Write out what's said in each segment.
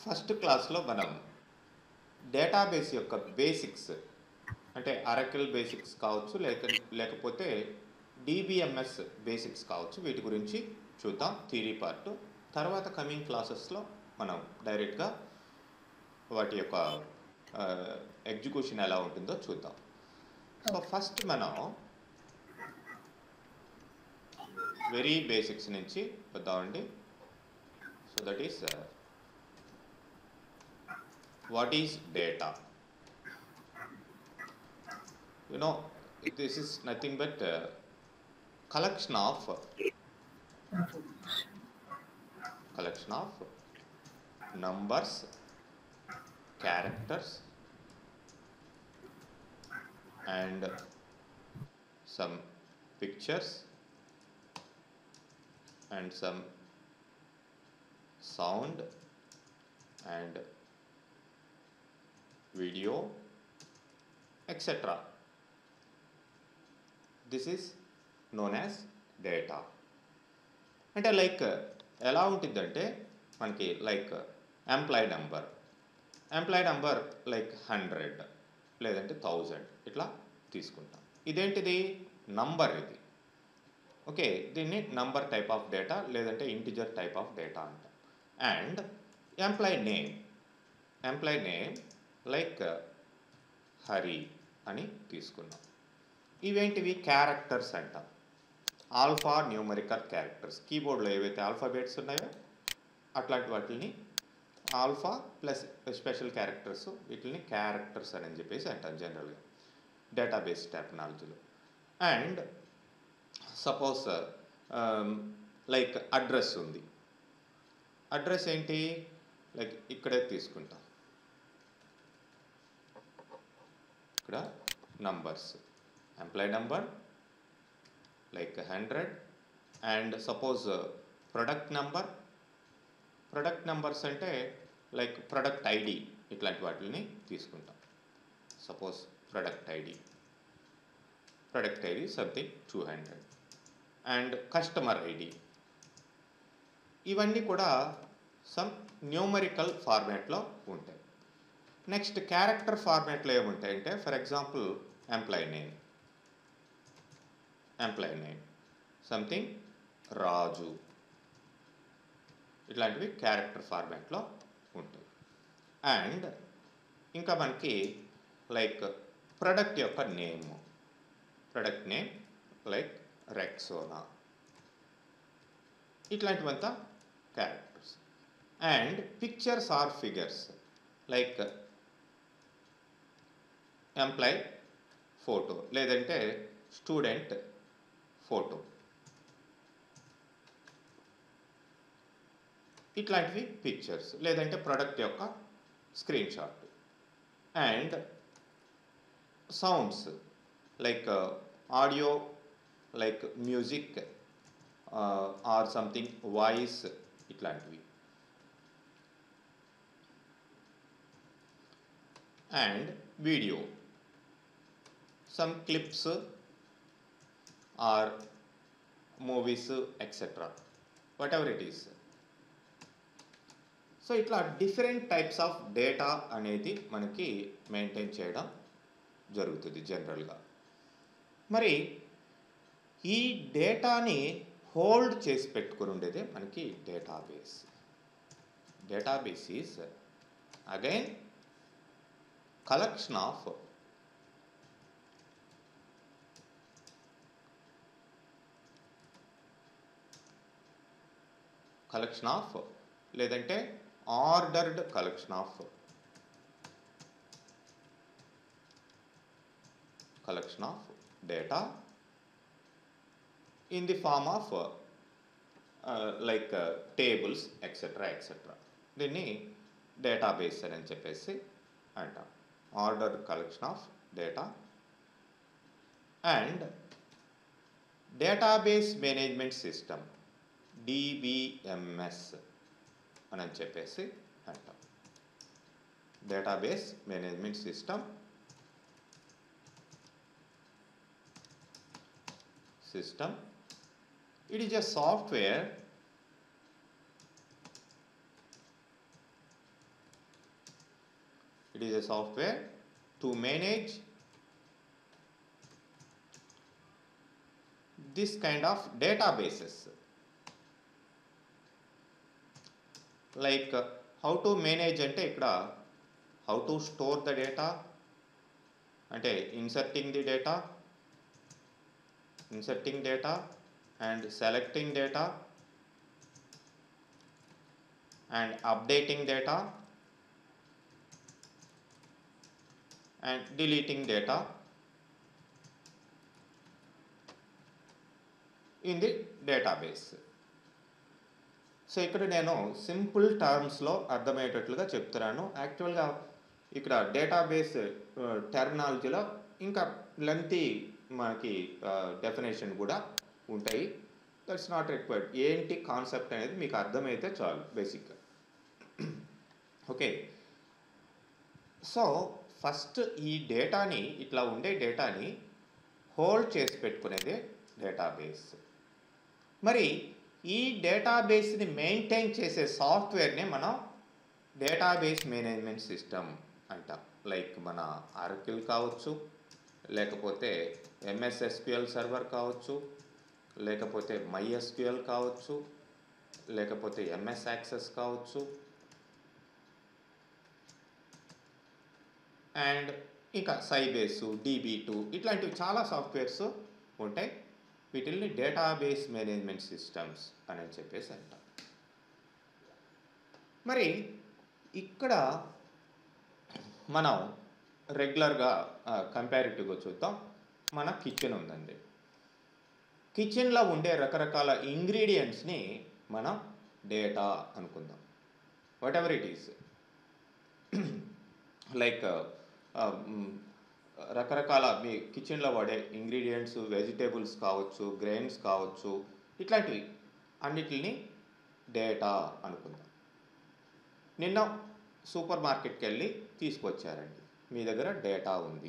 First క్లాస్లో మనం database యొక్క బేసిక్స్ అంటే అరకిల్ బేసిక్స్ కావచ్చు లేక లేకపోతే డిబిఎంఎస్ బేసిక్స్ కావచ్చు వీటి గురించి చూద్దాం థియరీ పార్ట్ తర్వాత కమింగ్ క్లాసెస్లో మనం డైరెక్ట్గా వాటి యొక్క ఎగ్జిక్యూషన్ ఎలా ఉంటుందో చూద్దాం సో ఫస్ట్ మనం వెరీ బేసిక్స్ నుంచి వద్దామండి so that is what is data you know this is nothing but uh, collection of collection of numbers characters and some pictures and some sound and video etc this is known as data అంటే like ఎలా ఉంటుందంటే మనకి like employee number employee number like hundred లేదంటే thousand ఇట్లా తీసుకుంటాం ఇదేంటిది number ఇది okay దీన్ని నంబర్ టైప్ ఆఫ్ డేటా లేదంటే ఇంటిజర్ టైప్ ఆఫ్ డేటా అంటాం and employee name employee name like Hari అని తీసుకున్నాం ఇవేంటివి క్యారెక్టర్స్ అంటాం ఆల్ఫా న్యూమరికల్ క్యారెక్టర్స్ కీబోర్డ్లో ఏవైతే ఆల్ఫాబెట్స్ ఉన్నాయో అట్లాంటి వాటిని ఆల్ఫా ప్లస్ స్పెషల్ క్యారెక్టర్స్ వీటిని క్యారెక్టర్స్ అని చెప్పేసి అంటాం జనరల్గా డేటాబేస్ టెక్నాలజీలో అండ్ సపోజ్ లైక్ అడ్రస్ ఉంది అడ్రస్ ఏంటి లైక్ ఇక్కడే తీసుకుంటాం ఇక్కడ numbers employee number like 100 and suppose uh, product number product numbers అంటే లైక్ ప్రొడక్ట్ ఐడి ఇట్లాంటి వాటిని తీసుకుంటాం suppose product ID product ID something two hundred and customer ID ఇవన్నీ కూడా సమ్ న్యూమరికల్ ఫార్మాట్లో ఉంటాయి నెక్స్ట్ క్యారెక్టర్ ఫార్మాట్లో ఏముంటాయంటే for example employee name employee name something Raju ఇట్లాంటివి క్యారెక్టర్ ఫార్మాట్లో ఉంటాయి అండ్ ఇంకా మనకి లైక్ ప్రొడక్ట్ యొక్క name product name like Rexona ఇట్లాంటివంతా characters and pictures or figures like employee photo లేదంటే స్టూడెంట్ ఫోటో ఇట్లాంటివి పిక్చర్స్ లేదంటే ప్రొడక్ట్ యొక్క screenshot and sounds like audio like music or something voice ఇట్లాంటివి and video some clips or movies etcetera whatever it is so ఇట్లా different types of data అనేది మనకి maintain చేయడం జరుగుతుంది జనరల్గా మరి ఈ డేటాని హోల్డ్ చేసి పెట్టుకుని ఉండేదే మనకి database database is again collection of collection of లేదంటే ordered collection of collection of data in the form of like tables etcetera etcetera దీన్ని డేటాబేస్ అని చెప్పేసి అంటాం order collection of data and database management system DBMS అని చెప్పేసి అంటాం database management system system it is a software it is a software to manage this kind of databases like how to manage అంటే ఇక్కడ how to store the data అంటే inserting the data inserting data and selecting data and updating data and deleting data in the database. So ఇక్కడ నేను simple టర్మ్స్లో అర్థమయ్యేటట్లుగా చెప్తున్నాను యాక్చువల్గా ఇక్కడ database టెర్మినాలజీలో ఇంకా lengthy మనకి డెఫినేషన్ కూడా ఉంటాయి దట్స్ నాట్ రిక్వైర్డ్ ఏంటి కాన్సెప్ట్ అనేది మీకు అర్థమైతే చాలు బేసిక్గా ఓకే సో ఫస్ట్ ఈ డేటాని ఇట్లా ఉండే డేటాని హోల్డ్ చేసి పెట్టుకునేదే డేటాబేస్ మరి ఈ డేటాబేస్ని మెయింటైన్ చేసే సాఫ్ట్వేర్ని మనం డేటాబేస్ మేనేజ్మెంట్ సిస్టమ్ అంటాం లైక్ మన ఆర్కిల్ కావచ్చు లేకపోతే ఎంఎస్ఎస్క్యూఎల్ సర్వర్ కావచ్చు లేకపోతే మైఎస్క్యూఎల్ కావచ్చు లేకపోతే ఎంఎస్ యాక్సెస్ కావచ్చు అండ్ ఇంకా సైబేసు డీబీ టూ ఇట్లాంటివి చాలా సాఫ్ట్వేర్స్ ఉంటాయి వీటిల్ని డేటాబేస్ మేనేజ్మెంట్ సిస్టమ్స్ అని చెప్పేసి అంటాం మరి ఇక్కడ మనం రెగ్యులర్గా కంపారిటివ్గా చూద్దాం మన కిచెన్ ఉందండి కిచెన్లో ఉండే రకరకాల ఇంగ్రీడియంట్స్ని మనం డేటా అనుకుందాం whatever it is like రకరకాల మీ కిచెన్లో వాడే ఇంగ్రీడియంట్స్ వెజిటేబుల్స్ కావచ్చు గ్రెయిన్స్ కావచ్చు ఇట్లాంటివి అన్నిటిని డేటా అనుకుందాం నిన్న సూపర్ మార్కెట్కి వెళ్ళి తీసుకొచ్చారండి మీ దగ్గర డేటా ఉంది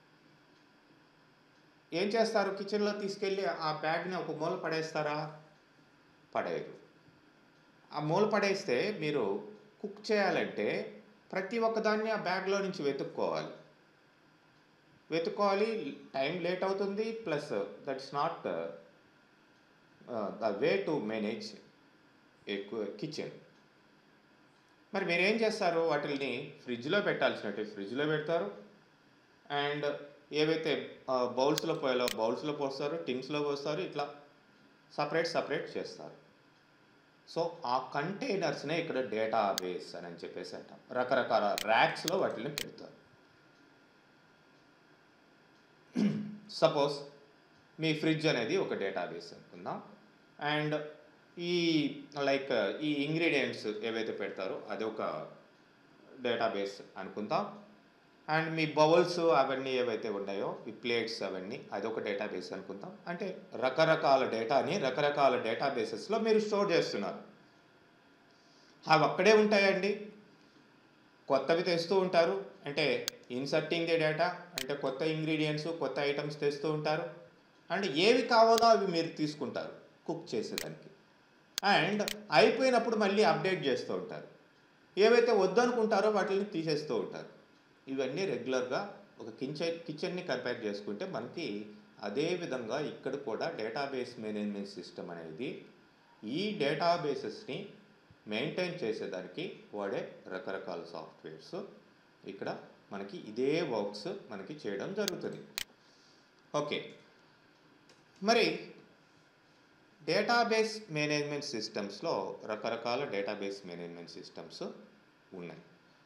ఏం చేస్తారు కిచెన్లో తీసుకెళ్ళి ఆ బ్యాగ్ని ఒక మూల పడేస్తారా పడేయరు ఆ మూల పడేస్తే మీరు కుక్ చేయాలంటే ప్రతి ఒక్కదాన్ని ఆ బ్యాగ్లో నుంచి వెతుక్కోవాలి వెతుక్కోవాలి టైం లేట్ అవుతుంది plus that's not the way to manage a kitchen మరి మీరు ఏం చేస్తారు వాటిని ఫ్రిడ్జ్లో పెట్టాల్సినట్టు ఫ్రిడ్జ్లో పెడతారు అండ్ ఏవైతే బౌల్స్లో పోయాలో బౌల్స్లో పోస్తారు టిన్స్లో పోస్తారు ఇట్లా సపరేట్ సపరేట్ చేస్తారు సో ఆ కంటైనర్స్నే ఇక్కడ డేటాబేస్ అని చెప్పేసి అంటాం రకరకాల ర్యాక్స్లో వాటిని పెడతారు సపోజ్ మీ ఫ్రిడ్జ్ అనేది ఒక డేటాబేస్ అనుకుందాం అండ్ ఈ లైక్ ఈ ఇంగ్రీడియంట్స్ ఏవైతే పెడతారో అది ఒక డేటాబేస్ అనుకుందాం అండ్ మీ బౌల్స్ అవన్నీ ఏవైతే ఉన్నాయో ఈ ప్లేట్స్ అవన్నీ అదొక డేటాబేస్ అనుకుందాం అంటే రకరకాల డేటాని రకరకాల డేటాబేసెస్లో మీరు స్టోర్ చేస్తున్నారు అవి అక్కడే ఉంటాయండి కొత్తవి తెస్తూ ఉంటారు అంటే ఇన్సర్టింగ్ ది డేటా అంటే కొత్త ఇంగ్రీడియంట్స్ కొత్త ఐటమ్స్ తెస్తూ ఉంటారు అండ్ ఏవి కావాలో అవి మీరు తీసుకుంటారు కుక్ చేసేదానికి అండ్ అయిపోయినప్పుడు మళ్ళీ అప్డేట్ చేస్తూ ఉంటారు ఏవైతే వద్దనుకుంటారో వాటిని తీసేస్తూ ఉంటారు ఇవన్నీ రెగ్యులర్గా ఒక కిచెన్ కిచెన్ని కంపేర్ చేసుకుంటే మనకి అదే విధంగా ఇక్కడ కూడా డేటాబేస్ మేనేజ్మెంట్ సిస్టమ్ అనేది ఈ డేటాబేసెస్ని మెయింటైన్ చేసేదానికి వాడే రకరకాల సాఫ్ట్వేర్స్ ఇక్కడ మనకి ఇదే వర్క్స్ మనకి చేయడం జరుగుతుంది ఓకే మరి డేటాబేస్ మేనేజ్మెంట్ సిస్టమ్స్లో రకరకాల డేటాబేస్ మేనేజ్మెంట్ సిస్టమ్స్ ఉన్నాయి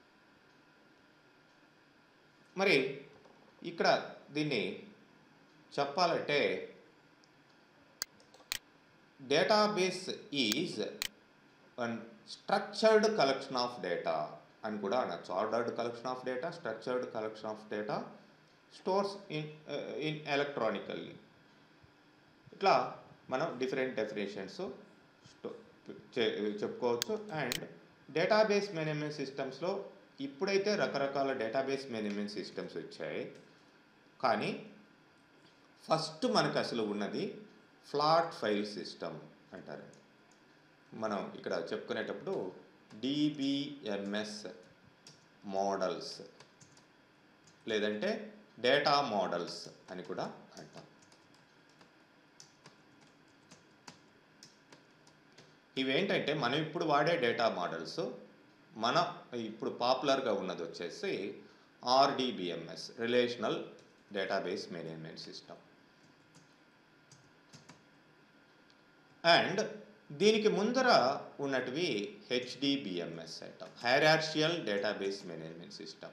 మరి ఇక్కడ దీన్ని చెప్పాలంటే database is one structured collection of data అని కూడా అనొచ్చు ordered collection of data structured collection of data stores in in electronically ఇట్లా మనం డిఫరెంట్ డెఫినేషన్స్ చెప్పుకోవచ్చు అండ్ డేటాబేస్ మేనేజ్మెంట్ సిస్టమ్స్లో ఇప్పుడైతే రకరకాల డేటాబేస్ మేనేజ్మెంట్ సిస్టమ్స్ వచ్చాయి కానీ ఫస్ట్ మనకు అసలు ఉన్నది ఫ్లాట్ ఫైల్ సిస్టమ్ అంటారండి మనం ఇక్కడ చెప్పుకునేటప్పుడు డిబిఎంఎస్ మోడల్స్ లేదంటే డేటా మోడల్స్ అని కూడా అంటాం ఇవేంటంటే మనం ఇప్పుడు వాడే డేటా మోడల్స్ మన ఇప్పుడు పాపులర్గా ఉన్నది వచ్చేసి RDBMS relational database management system and దీనికి ముందర ఉన్నటివి హెచ్డిబిఎంఎస్ అంటాం హైరార్షియల్ డేటాబేస్ మేనేజ్మెంట్ సిస్టమ్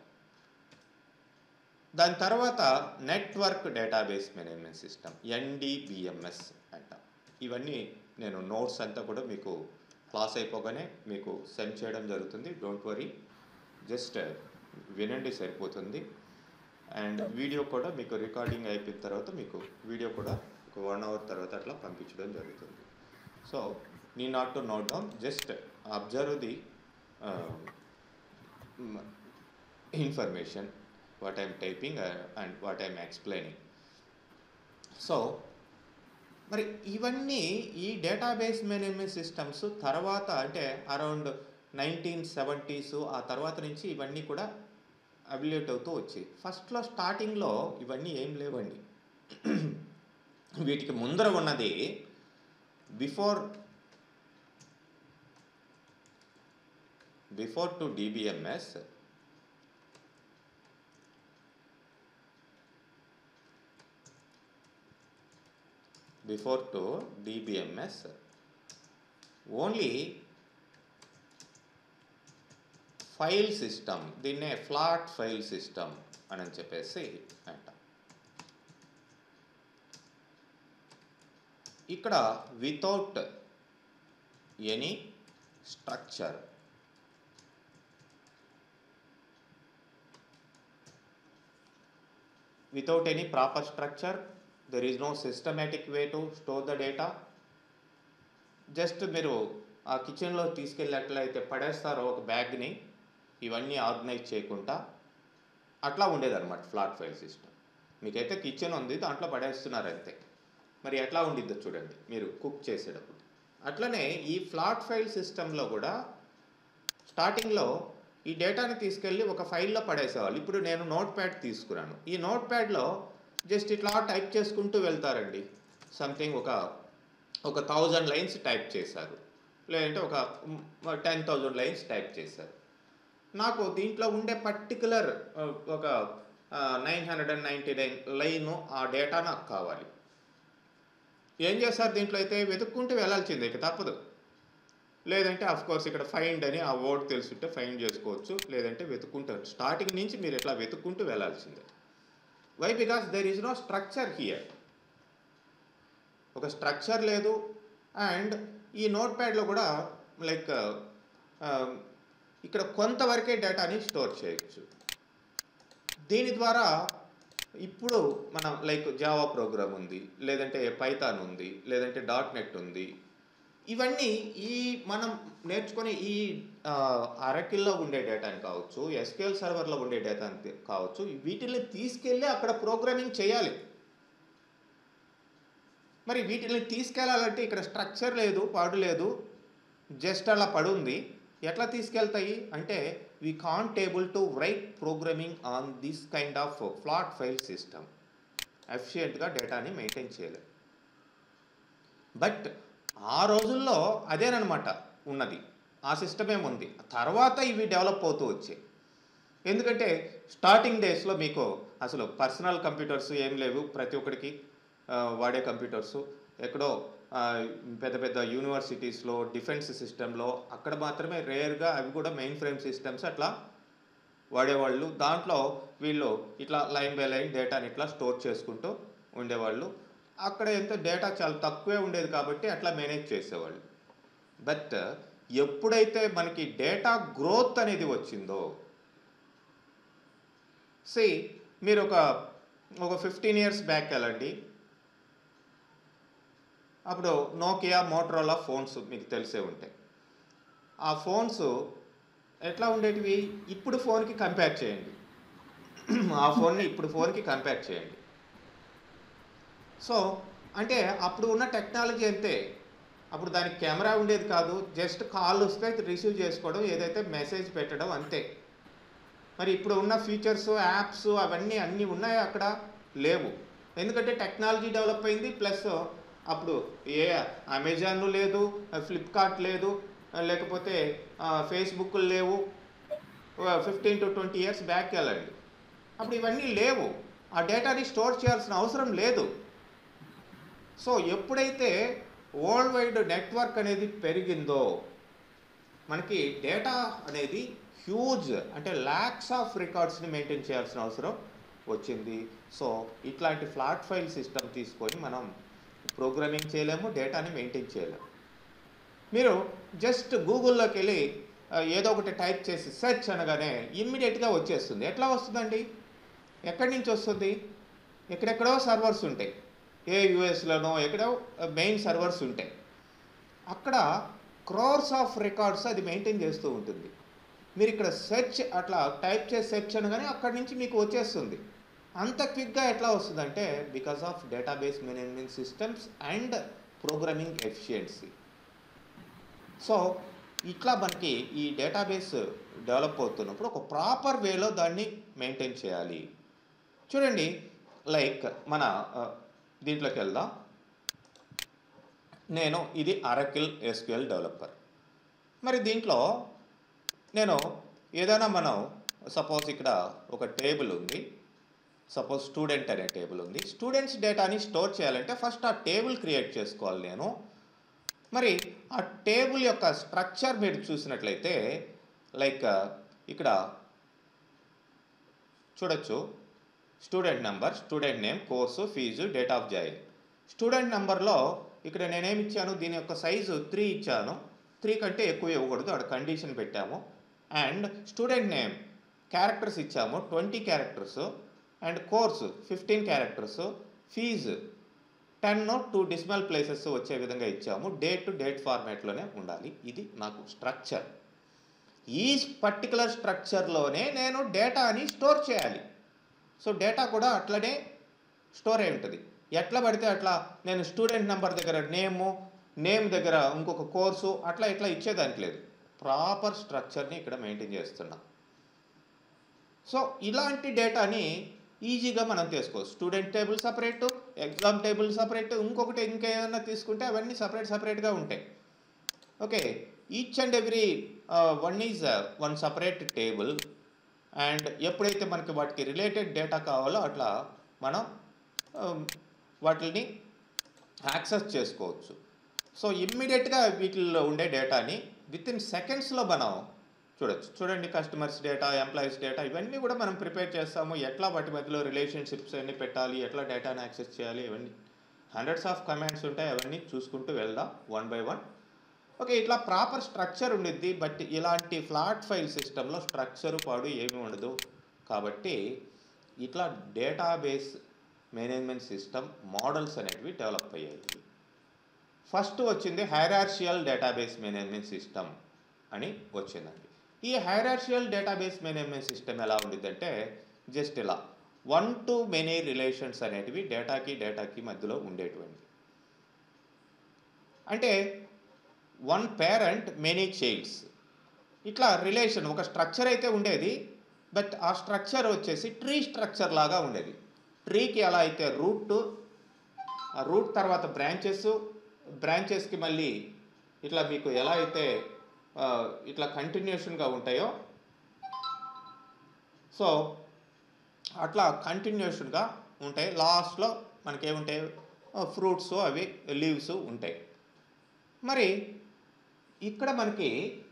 దాని తర్వాత network database management system NDBMS అంటాం ఇవన్నీ నేను నోట్స్ అంతా కూడా మీకు క్లాస్ అయిపోగానే మీకు సెండ్ చేయడం జరుగుతుంది డోంట్ వరీ జస్ట్ వినండి సరిపోతుంది అండ్ వీడియో కూడా మీకు రికార్డింగ్ అయిపోయిన తర్వాత మీకు వీడియో కూడా ఒక వన్ అవర్ తర్వాత అట్లా పంపించడం జరుగుతుంది so need not to note down just observe the information what I'm typing uh, and what I'm explaining. సో మరి ఇవన్నీ ఈ డేటాబేస్ మేనేజ్మెంట్ సిస్టమ్స్ తర్వాత అంటే అరౌండ్ నైన్టీన్ సెవెంటీస్ ఆ తర్వాత నుంచి ఇవన్నీ కూడా అబిలేట్ అవుతూ వచ్చాయి ఫస్ట్లో స్టార్టింగ్లో ఇవన్నీ ఏం లేవండి వీటికి ముందర ఉన్నది before before to DBMS before to DBMS only file system దీన్నే ఫ్లాట్ ఫైల్ సిస్టమ్ అని చెప్పేసి అంటాం ఇక్కడ without any structure without any proper structure there is no systematic way to store the data just మీరు ఆ కిచెన్లో తీసుకెళ్ళినట్లయితే పడేస్తారో ఒక బ్యాగ్ని ఇవన్నీ ఆర్గనైజ్ చేయకుండా అట్లా ఉండేదన్నమాట ఫ్లాట్ ఫైల్ సిస్టమ్ మీకైతే కిచెన్ ఉంది దాంట్లో పడేస్తున్నారు అంతే మరి ఎట్లా ఉండిద్దో చూడండి మీరు కుక్ చేసేటప్పుడు అట్లనే ఈ ఫ్లాట్ ఫైల్ సిస్టంలో కూడా స్టార్టింగ్లో ఈ డేటాని తీసుకెళ్ళి ఒక ఫైల్లో పడేసేవాళ్ళు ఇప్పుడు నేను నోట్ ప్యాడ్ తీసుకున్నాను ఈ నోట్ ప్యాడ్లో జస్ట్ ఇట్లా టైప్ చేసుకుంటూ వెళ్తారండి సంథింగ్ ఒక ఒక థౌజండ్ లైన్స్ టైప్ చేశారు లేదంటే ఒక టెన్ థౌజండ్ లైన్స్ టైప్ చేశారు నాకు దీంట్లో ఉండే పర్టికులర్ ఒక nine hundred and ninety nine line ఆ డేటా నాకు కావాలి ఏం చేస్తారు దీంట్లో అయితే వెతుక్కుంటూ వెళ్ళాల్సిందే ఇక తప్పదు లేదంటే అఫ్ కోర్స్ ఇక్కడ ఫైండ్ అని ఆ వర్డ్ తెలుసుంటే ఫైండ్ చేసుకోవచ్చు లేదంటే వెతుక్కుంటారు స్టార్టింగ్ నుంచి మీరు ఇట్లా వెతుక్కుంటూ వెళ్ళాల్సిందే why because there is no structure here ఒక స్ట్రక్చర్ లేదు అండ్ ఈ నోట్ ప్యాడ్లో కూడా లైక్ ఇక్కడ కొంతవరకే డేటాని స్టోర్ చేయొచ్చు దీని ద్వారా ఇప్పుడు మనం లైక్ జావా ప్రోగ్రామ్ ఉంది లేదంటే పైథాన్ ఉంది లేదంటే డాట్ నెట్ ఉంది ఇవన్నీ ఈ మనం నేర్చుకునే ఈ అరకిల్లో ఉండే డేటాని కావచ్చు ఎస్క్యూఎల్ సర్వర్లో ఉండే డేటాని కావచ్చు వీటిని తీసుకెళ్ళి అక్కడ ప్రోగ్రామింగ్ చేయాలి మరి వీటిని తీసుకెళ్ళాలంటే ఇక్కడ స్ట్రక్చర్ లేదు పాడు లేదు జస్ట్ అలా పడుంది ఎట్లా తీసుకెళ్తాయి అంటే we can't able to write programming on this kind of flat file system ఎఫిషియెంట్గా డేటాని మెయింటైన్ చేయలేదు బట్ ఆ రోజుల్లో అదేనమాట ఉన్నది ఆ సిస్టమ్ ఏముంది తర్వాత ఇవి డెవలప్ అవుతూ వచ్చాయి ఎందుకంటే స్టార్టింగ్ డేస్లో మీకు అసలు పర్సనల్ కంప్యూటర్స్ ఏం లేవు ప్రతి ఒక్కరికి వాడే కంప్యూటర్స్ ఎక్కడో పెద్ద పెద్ద యూనివర్సిటీస్లో డిఫెన్స్ సిస్టంలో అక్కడ మాత్రమే రేర్గా అవి కూడా మెయిన్ ఫ్రేమ్ సిస్టమ్స్ అట్లా వాడేవాళ్ళు దాంట్లో వీళ్ళు ఇట్లా లైన్ బై లైన్ డేటాని ఇట్లా స్టోర్ చేసుకుంటూ ఉండేవాళ్ళు అక్కడ ఎంత డేటా చాలా తక్కువే ఉండేది కాబట్టి అట్లా మేనేజ్ చేసేవాళ్ళు బట్ ఎప్పుడైతే మనకి డేటా గ్రోత్ అనేది వచ్చిందో సి మీరు ఒక ఒక ఫిఫ్టీన్ ఇయర్స్ బ్యాక్ వెళ్ళండి అప్పుడు నోకియా మోటరోలా ఫోన్స్ మీకు తెలిసే ఉంటాయి ఆ ఫోన్స్ ఎట్లా ఉండేటివి ఇప్పుడు ఫోన్కి కంపేర్ చేయండి ఆ ఫోన్ని ఇప్పుడు ఫోన్కి కంపేర్ చేయండి సో అంటే అప్పుడు ఉన్న టెక్నాలజీ అంతే అప్పుడు దానికి కెమెరా ఉండేది కాదు జస్ట్ కాల్ వస్తే రిసీవ్ చేసుకోవడం ఏదైతే మెసేజ్ పెట్టడం అంతే మరి ఇప్పుడు ఉన్న ఫీచర్స్ యాప్స్ అవన్నీ అన్నీ ఉన్నాయా అక్కడ లేవు ఎందుకంటే టెక్నాలజీ డెవలప్ అయింది ప్లస్ అప్పుడు ఏ అమెజాన్ లేదు ఫ్లిప్కార్ట్ లేదు లేకపోతే ఫేస్బుక్ లేవు fifteen to twenty years back వెళ్ళండి అప్పుడు ఇవన్నీ లేవు ఆ డేటాని స్టోర్ చేయాల్సిన అవసరం లేదు సో ఎప్పుడైతే వరల్డ్ వైడ్ నెట్వర్క్ అనేది పెరిగిందో మనకి డేటా అనేది హ్యూజ్ అంటే ల్యాక్స్ ఆఫ్ రికార్డ్స్ని మెయింటైన్ చేయాల్సిన అవసరం వచ్చింది సో ఇట్లాంటి ఫ్లాట్ ఫైల్ సిస్టమ్ తీసుకొని మనం ప్రోగ్రామింగ్ చేయలేము డేటాని మెయింటైన్ చేయలేము మీరు జస్ట్ గూగుల్లోకి వెళ్ళి ఆ, ఏదో ఒకటి టైప్ చేసి సెర్చ్ అనగానే ఇమ్మీడియట్గా వచ్చేస్తుంది ఎట్లా వస్తుందండి ఎక్కడి నుంచి వస్తుంది ఎక్కడెక్కడో సర్వర్స్ ఉంటాయి ఏ యుఎస్లోనో ఎక్కడో మెయిన్ సర్వర్స్ ఉంటాయి అక్కడ క్రోర్స్ ఆఫ్ రికార్డ్స్ అది మెయింటైన్ చేస్తూ ఉంటుంది మీరు ఇక్కడ సెర్చ్ అట్లా టైప్ చేసి సెర్చ్ అనగానే అక్కడి నుంచి మీకు వచ్చేస్తుంది అంత క్విక్గా ఎట్లా వస్తుందంటే because of database management systems and programming efficiency so ఇట్లా మనకి ఈ డేటాబేస్ డెవలప్ అవుతున్నప్పుడు ఒక ప్రాపర్ వేలో దాన్ని మెయింటైన్ చేయాలి చూడండి లైక్ మన ఆ, దీంట్లోకి వెళ్దాం నేను ఇది అరకిల్ ఎస్క్యూఎల్ డెవలపర్ మరి దీంట్లో నేను ఏదైనా మనం సపోజ్ ఇక్కడ ఒక టేబుల్ ఉంది సపోజ్ స్టూడెంట్ అనే టేబుల్ ఉంది స్టూడెంట్స్ డేటాని స్టోర్ చేయాలంటే ఫస్ట్ ఆ టేబుల్ క్రియేట్ చేసుకోవాలి నేను మరి ఆ టేబుల్ యొక్క స్ట్రక్చర్ మీరు చూసినట్లయితే లైక్ ఇక్కడ చూడొచ్చు student number student name course fees date of join student నెంబర్లో ఇక్కడ నేనేమి ఇచ్చాను దీని యొక్క సైజు త్రీ ఇచ్చాను త్రీ కంటే ఎక్కువ ఇవ్వకూడదు అక్కడ కండిషన్ పెట్టాము అండ్ స్టూడెంట్ నేమ్ క్యారెక్టర్స్ ఇచ్చాము twenty characters and course fifteen characters fees ten two decimal places వచ్చే విధంగా ఇచ్చాము డేట్ టు డేట్ ఫార్మాట్లోనే ఉండాలి ఇది నాకు స్ట్రక్చర్ ఈ పర్టికులర్ స్ట్రక్చర్లోనే నేను డేటాని స్టోర్ చేయాలి సో డేటా కూడా అట్లనే స్టోర్ అయి ఉంటుంది ఎట్లా పడితే అట్లా నేను స్టూడెంట్ నెంబర్ దగ్గర నేము నేమ్ దగ్గర ఇంకొక కోర్సు అట్లా ఇట్లా ఇచ్చేదానికి లేదు ప్రాపర్ స్ట్రక్చర్ని ఇక్కడ మెయింటైన్ చేస్తున్నా సో ఇలాంటి డేటాని ఈజీగా మనం తీసుకోవచ్చు student table separate exam table separate ఇంకొకటి ఇంకేమైనా తీసుకుంటే అవన్నీ సపరేట్ సపరేట్గా ఉంటాయి okay each and every one is one separate table and ఎప్పుడైతే మనకి వాటికి రిలేటెడ్ డేటా కావాలో అట్లా మనం um, వాటిని యాక్సెస్ చేసుకోవచ్చు సో ఇమ్మీడియట్గా వీటిల్లో ఉండే డేటాని విత్ ఇన్ సెకండ్స్లో మనం చూడొచ్చు చూడండి కస్టమర్స్ డేటా ఎంప్లాయీస్ డేటా ఇవన్నీ కూడా మనం ప్రిపేర్ చేస్తాము ఎట్లా వాటి మధ్యలో రిలేషన్షిప్స్ అన్ని పెట్టాలి ఎట్లా డేటాని యాక్సెస్ చేయాలి ఇవన్నీ హండ్రెడ్స్ ఆఫ్ కమాండ్స్ ఉంటాయి అవన్నీ చూసుకుంటూ వెళ్దాం వన్ బై వన్ ఓకే ఇట్లా ప్రాపర్ స్ట్రక్చర్ ఉండిద్ది బట్ ఇలాంటి ఫ్లాట్ ఫైల్ సిస్టంలో స్ట్రక్చర్ పాడు ఏమీ ఉండదు కాబట్టి ఇట్లా డేటాబేస్ మేనేజ్మెంట్ సిస్టమ్ మోడల్స్ అనేటివి డెవలప్ అయ్యాయి ఫస్ట్ వచ్చింది హైరార్షియల్ డేటాబేస్ మేనేజ్మెంట్ సిస్టమ్ అని వచ్చిందండి ఈ హైరార్షియల్ డేటాబేస్ మేనేజ్మెంట్ సిస్టమ్ ఎలా ఉండిద్దంటే జస్ట్ ఇలా వన్ టు మెనీ రిలేషన్స్ అనేటివి డేటాకి డేటాకి మధ్యలో ఉండేటువంటి అంటే వన్ పేరెంట్ మెనీ చైల్డ్స్ ఇట్లా రిలేషన్ ఒక స్ట్రక్చర్ అయితే ఉండేది బట్ ఆ స్ట్రక్చర్ వచ్చేసి ట్రీ స్ట్రక్చర్ లాగా ఉండేది ట్రీకి ఎలా అయితే రూట్ ఆ రూట్ తర్వాత బ్రాంచెస్ బ్రాంచెస్కి మళ్ళీ ఇట్లా మీకు ఎలా అయితే ఆ, ఇట్లా కంటిన్యూషన్గా ఉంటాయో సో అట్లా కంటిన్యూషన్గా ఉంటాయి లాస్ట్లో మనకేముంటాయి ఫ్రూట్స్ అవి లీవ్స్ ఉంటాయి మరి ఇక్కడ మనకి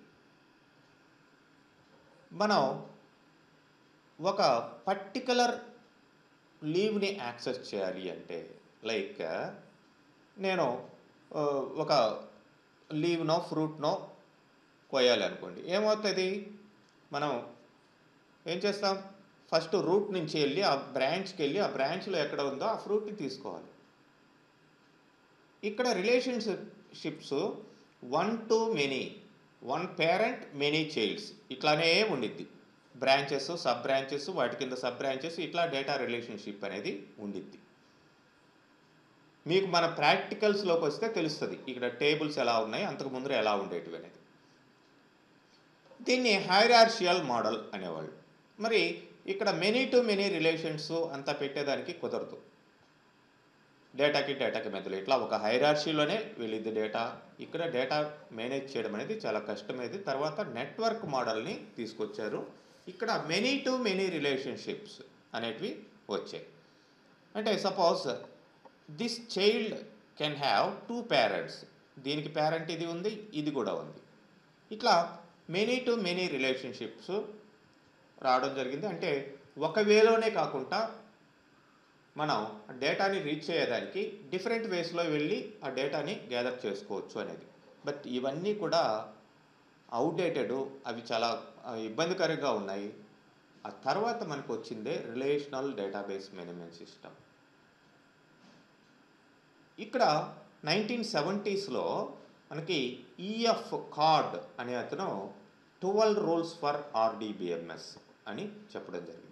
మనం ఒక పర్టికులర్ లీవ్ని యాక్సెస్ చేయాలి అంటే లైక్ నేను ఆ, ఒక లీవ్నో ఫ్రూట్నో కోయాలి అనుకోండి ఏమవుతుంది మనం ఏం చేస్తాం ఫస్ట్ రూట్ నుంచి వెళ్ళి ఆ బ్రాంచ్కి వెళ్ళి ఆ బ్రాంచ్లో ఎక్కడ ఉందో ఆ ఫ్రూట్ని తీసుకోవాలి ఇక్కడ relationships one to many one parent many childs ఇట్లానే ఉండిద్ది బ్రాంచెస్ సబ్ బ్రాంచెస్ వాటి కింద సబ్ బ్రాంచెస్ ఇట్లా డేటా రిలేషన్షిప్ అనేది ఉండిద్ది మీకు మన ప్రాక్టికల్స్లోకి వస్తే తెలుస్తుంది ఇక్కడ టేబుల్స్ ఎలా ఉన్నాయి అంతకు ముందర ఎలా ఉండేటివి అనేది దీన్ని హైరార్షియల్ మోడల్ అనేవాళ్ళు మరి ఇక్కడ మెనీ టు మెనీ రిలేషన్స్ అంతా పెట్టేదానికి కుదరదు డేటాకి డేటాకి మధ్యలో ఇట్లా ఒక హైరార్షీలోనే వెళ్ళింది డేటా ఇక్కడ డేటా మేనేజ్ చేయడం అనేది చాలా కష్టమైంది తర్వాత నెట్వర్క్ మోడల్ని తీసుకొచ్చారు ఇక్కడ మెనీ టు మెనీ రిలేషన్షిప్స్ అనేటివి వచ్చాయి అంటే suppose this child can have two parents దీనికి పేరెంట్ ఇది ఉంది ఇది కూడా ఉంది ఇట్లా మెనీ టు మెనీ రిలేషన్షిప్స్ రావడం జరిగింది అంటే ఒక వేలోనే కాకుండా మనం డేటాని రీచ్ చేయడానికి డిఫరెంట్ వేస్లో వెళ్ళి ఆ డేటాని గ్యాదర్ చేసుకోవచ్చు అనేది బట్ ఇవన్నీ కూడా అవుడేటెడ్ అవి చాలా ఆ, ఇబ్బందికరంగా ఉన్నాయి ఆ తర్వాత మనకు వచ్చిందే రిలేషనల్ డేటాబేస్ మేనేజ్మెంట్ సిస్టమ్ ఇక్కడ నైన్టీన్ సెవెంటీస్లో మనకి ఈఎఫ్ కార్డ్ అనే అతను ట్వెల్వ్ రూల్స్ ఫర్ ఆర్డీబిఎంఎస్ అని చెప్పడం జరిగింది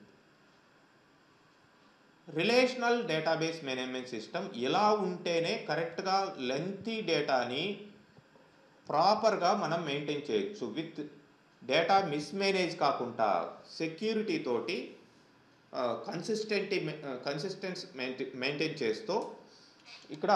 రిలేషనల్ డేటాబేస్ మేనేజ్మెంట్ సిస్టమ్ ఇలా ఉంటేనే కరెక్ట్గా లెంతీ డేటాని ప్రాపర్గా మనం మెయింటైన్ చేయొచ్చు విత్ డేటా మిస్మేనేజ్ కాకుండా సెక్యూరిటీ తోటి కన్సిస్టెంటీ కన్సిస్టెన్స్ మెయింటైన్ చేస్తూ ఇక్కడ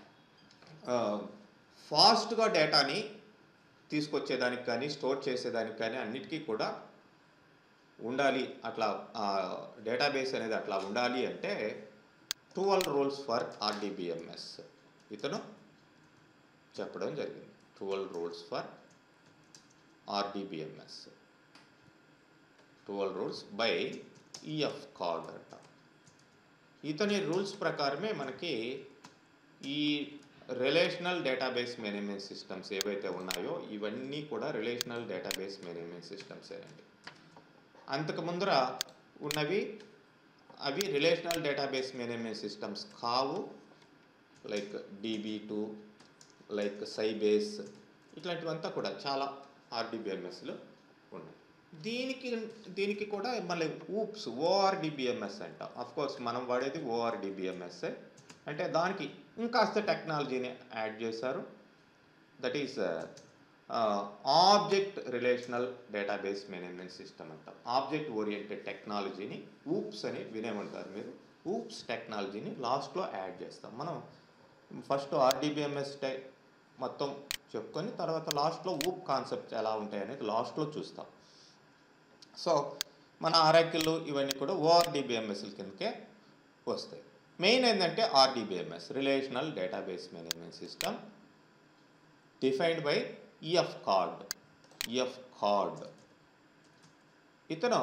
ఫాస్ట్గా డేటాని తీసుకొచ్చేదానికి కానీ స్టోర్ చేసేదానికి కానీ అన్నిటికీ కూడా ఉండాలి అట్లా డేటాబేస్ అనేది అట్లా ఉండాలి అంటే ట్వెల్వ్ రూల్స్ ఫర్ ఆర్డీబిఎంఎస్ ఇతను చెప్పడం జరిగింది twelve rules for RDBMS twelve rules by E F Codd అంట ఇతని రూల్స్ ప్రకారమే మనకి ఈ రిలేషనల్ డేటాబేస్ మేనేజ్మెంట్ సిస్టమ్స్ ఏవైతే ఉన్నాయో ఇవన్నీ కూడా రిలేషనల్ డేటాబేస్ మేనేజ్మెంట్ సిస్టమ్స్ అండి అంతకు ముందర ఉన్నవి అవి రిలేషనల్ డేటాబేస్ మేనేజ్మెంట్ సిస్టమ్స్ కావు like DB two like Sybase ఇట్లాంటివంతా కూడా చాలా ఆర్డీబీఎంఎస్లు ఉన్నాయి దీనికి దీనికి కూడా మళ్ళీ ఊప్స్ ఓఆర్డిబిఎంఎస్ అంట అఫ్ కోర్స్ మనం వాడేది ఓఆర్డిబిఎంఎస్ అంటే దానికి ఇంకాస్త టెక్నాలజీని యాడ్ చేశారు that is object relational database management system అంట ఆబ్జెక్ట్ ఓరియంటెడ్ టెక్నాలజీని ఊప్స్ అని వినేమంటారు మీరు ఊప్స్ టెక్నాలజీని లాస్ట్లో యాడ్ చేస్తాం మనం ఫస్ట్ ఆర్డీబీఎంఎస్ టై మొత్తం చెప్పుకొని తర్వాత లాస్ట్లో ఊప్ కాన్సెప్ట్స్ ఎలా ఉంటాయి అనేది లాస్ట్లో చూస్తాం సో మన ఆర్ఐక్యూలు ఇవన్నీ కూడా ఓఆర్డిబిఎంఎస్ల కిందకే వస్తాయి మెయిన్ ఏంటంటే RDBMS relational database management system defined by E F Codd E F Codd ఇతను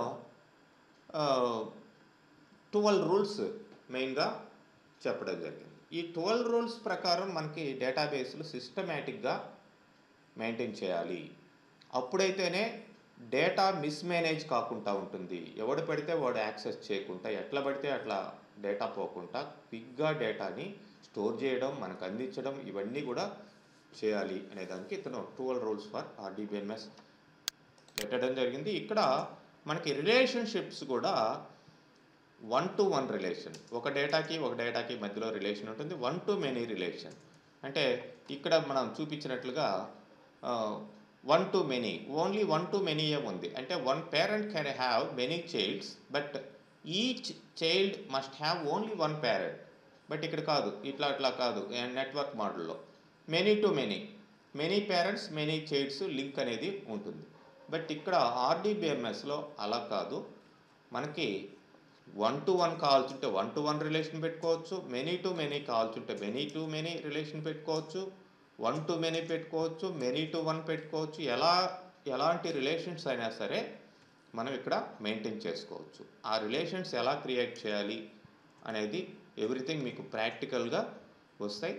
ట్వెల్వ్ రూల్స్ మెయిన్గా చెప్పడం జరిగింది ఈ ట్వెల్వ్ రూల్స్ ప్రకారం మనకి డేటాబేస్లు సిస్టమేటిక్గా మెయింటైన్ చేయాలి అప్పుడైతేనే డేటా మిస్మేనేజ్ కాకుండా ఉంటుంది ఎవడు పడితే వాడు యాక్సెస్ చేయకుండా ఎట్లా పడితే అట్లా డేటా పోకుండా క్విక్గా డేటాని స్టోర్ చేయడం మనకు అందించడం ఇవన్నీ కూడా చేయాలి అనే దానికి ఇతను ట్వెల్వ్ రూల్స్ ఫర్ ఆర్డీబీఎంఎస్ పెట్టడం జరిగింది ఇక్కడ మనకి రిలేషన్షిప్స్ కూడా వన్ టు వన్ రిలేషన్ ఒక డేటాకి ఒక డేటాకి మధ్యలో రిలేషన్ ఉంటుంది వన్ టు మెనీ రిలేషన్ అంటే ఇక్కడ మనం చూపించినట్లుగా one to many only one to many ఉంది అంటే one parent can have many childs but each child must have only one parent బట్ ఇక్కడ కాదు ఇట్లా అట్లా కాదు నెట్వర్క్ మోడల్లో many to many many parents many childs link అనేది ఉంటుంది బట్ ఇక్కడ ఆర్డీబీఎంఎస్లో అలా కాదు మనకి వన్ టు వన్ కావాల్సింటే వన్ టు వన్ రిలేషన్ పెట్టుకోవచ్చు మెనీ టు మెనీ కావాల్సింటే మెనీ టు మెనీ రిలేషన్ పెట్టుకోవచ్చు వన్ టు మెనీ పెట్టుకోవచ్చు మెనీ టు వన్ పెట్టుకోవచ్చు ఎలా ఎలాంటి రిలేషన్స్ అయినా సరే మనం ఇక్కడ మెయింటైన్ చేసుకోవచ్చు ఆ రిలేషన్స్ ఎలా క్రియేట్ చేయాలి అనేది ఎవ్రీథింగ్ మీకు ప్రాక్టికల్గా వస్తాయి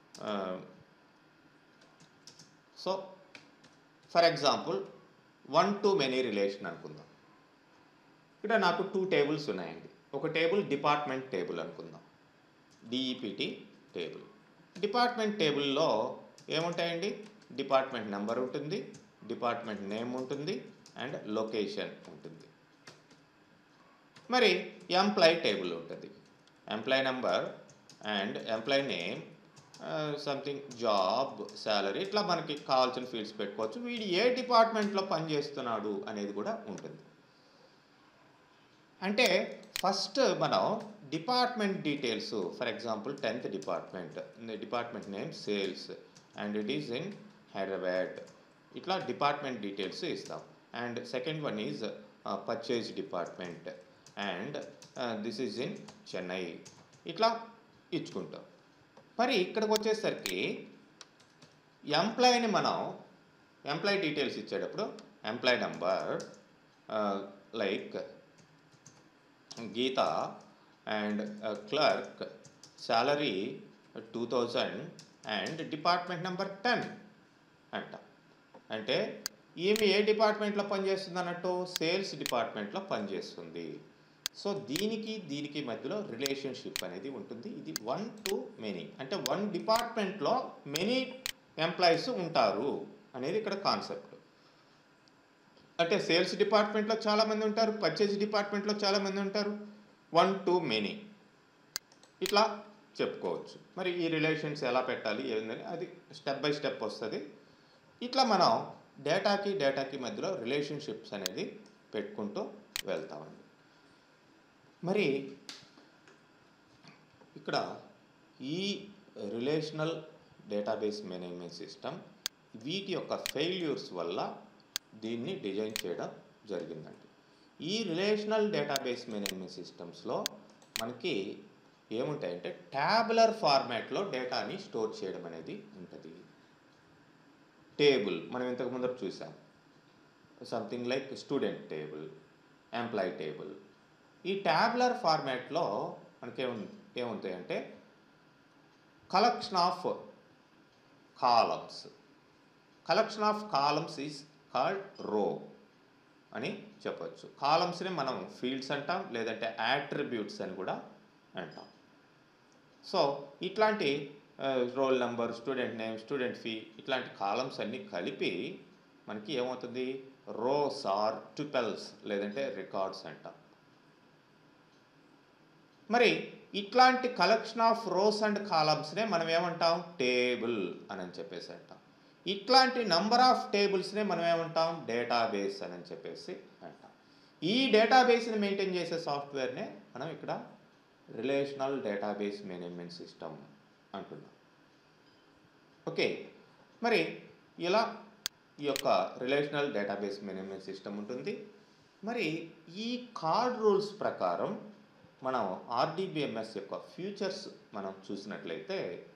so for example one to many relation అనుకుందాం ఇక్కడ నాకు టూ టేబుల్స్ ఉన్నాయండి ఒక టేబుల్ డిపార్ట్మెంట్ టేబుల్ అనుకుందాం డిఈపిటి టేబుల్ డిపార్ట్మెంట్ టేబుల్లో ఏముంటాయండి డిపార్ట్మెంట్ నెంబర్ ఉంటుంది డిపార్ట్మెంట్ నేమ్ ఉంటుంది అండ్ లొకేషన్ ఉంటుంది మరి ఎంప్లాయ్ టేబుల్ ఉంటుంది employee number and employee name something job salary ఇట్లా మనకి కావాల్సిన ఫీల్డ్స్ పెట్టుకోవచ్చు వీడు ఏ డిపార్ట్మెంట్లో పనిచేస్తున్నాడు అనేది కూడా ఉంటుంది అంటే ఫస్ట్ మనం department details for example tenth department department name sales and it is in Hyderabad ఇట్లా డిపార్ట్మెంట్ డీటెయిల్స్ ఇస్తాం and second one is purchase department and this is in Chennai ఇట్లా ఇచ్చుకుంటాం మరి ఇక్కడికి వచ్చేసరికి ఎంప్లాయీని మనం ఎంప్లాయీ డీటెయిల్స్ ఇచ్చేటప్పుడు employee number like Geetha and clerk salary two thousand and department number ten అంట అంటే ఈమె ఏ డిపార్ట్మెంట్లో పనిచేస్తుంది అన్నట్టు సేల్స్ డిపార్ట్మెంట్లో పనిచేస్తుంది సో దీనికి దీనికి మధ్యలో రిలేషన్షిప్ అనేది ఉంటుంది ఇది వన్ టు మెనీ అంటే వన్ డిపార్ట్మెంట్లో మెనీ ఎంప్లాయీస్ ఉంటారు అనేది ఇక్కడ కాన్సెప్ట్ అంటే సేల్స్ డిపార్ట్మెంట్లో చాలామంది ఉంటారు పర్చేజ్ డిపార్ట్మెంట్లో చాలామంది ఉంటారు వన్ టు మెనీ ఇట్లా చెప్పుకోవచ్చు మరి ఈ రిలేషన్స్ ఎలా పెట్టాలి ఏందని అది స్టెప్ బై స్టెప్ వస్తుంది ఇట్లా మనం డేటాకి డేటాకి మధ్యలో రిలేషన్షిప్స్ అనేది పెట్టుకుంటూ వెళ్తామండి మరి ఇక్కడ ఈ రిలేషనల్ డేటాబేస్ మేనేజ్మెంట్ సిస్టమ్ వీటి యొక్క ఫెయిల్యూర్స్ వల్ల దీన్ని డిజైన్ చేయడం జరిగిందండి ఈ రిలేషనల్ డేటాబేస్ మేనేజ్మెంట్ సిస్టమ్స్లో మనకి ఏముంటాయంటే ట్యాబులర్ ఫార్మాట్లో డేటాని స్టోర్ చేయడం అనేది ఉంటుంది టేబుల్ మనం ఇంతకు ముందర చూసాం something like student table employee table ఈ ట్యాబులర్ ఫార్మాట్లో మనకి ఏము ఏముంటాయంటే collection of columns collection of columns is called row అని చెప్పొచ్చు కాలమ్స్ని మనం ఫీల్డ్స్ అంటాం లేదంటే యాట్రిబ్యూట్స్ అని కూడా అంటాం సో ఇట్లాంటి roll number student name student fee ఇట్లాంటి కాలమ్స్ అన్నీ కలిపి మనకి ఏమవుతుంది రోస్ ఆర్ ట్రిపల్స్ లేదంటే రికార్డ్స్ అంటాం మరి ఇట్లాంటి కలెక్షన్ ఆఫ్ రోస్ అండ్ కాలమ్స్నే మనం ఏమంటాం టేబుల్ అని చెప్పేసి అంటాం ఇట్లాంటి నంబర్ ఆఫ్ టేబుల్స్నే మనం ఏమంటాం డేటాబేస్ అని చెప్పేసి అంటాం ఈ డేటాబేస్ని మెయింటైన్ చేసే సాఫ్ట్వేర్నే మనం ఇక్కడ రిలేషనల్ డేటాబేస్ మేనేజ్మెంట్ సిస్టమ్ అంటున్నాం ఓకే మరి ఇలా ఈ యొక్క రిలేషనల్ డేటాబేస్ మేనేజ్మెంట్ సిస్టమ్ ఉంటుంది మరి ఈ కార్డ్ రూల్స్ ప్రకారం మనం ఆర్డీబీఎంఎస్ యొక్క ఫ్యూచర్స్ మనం చూసినట్లయితే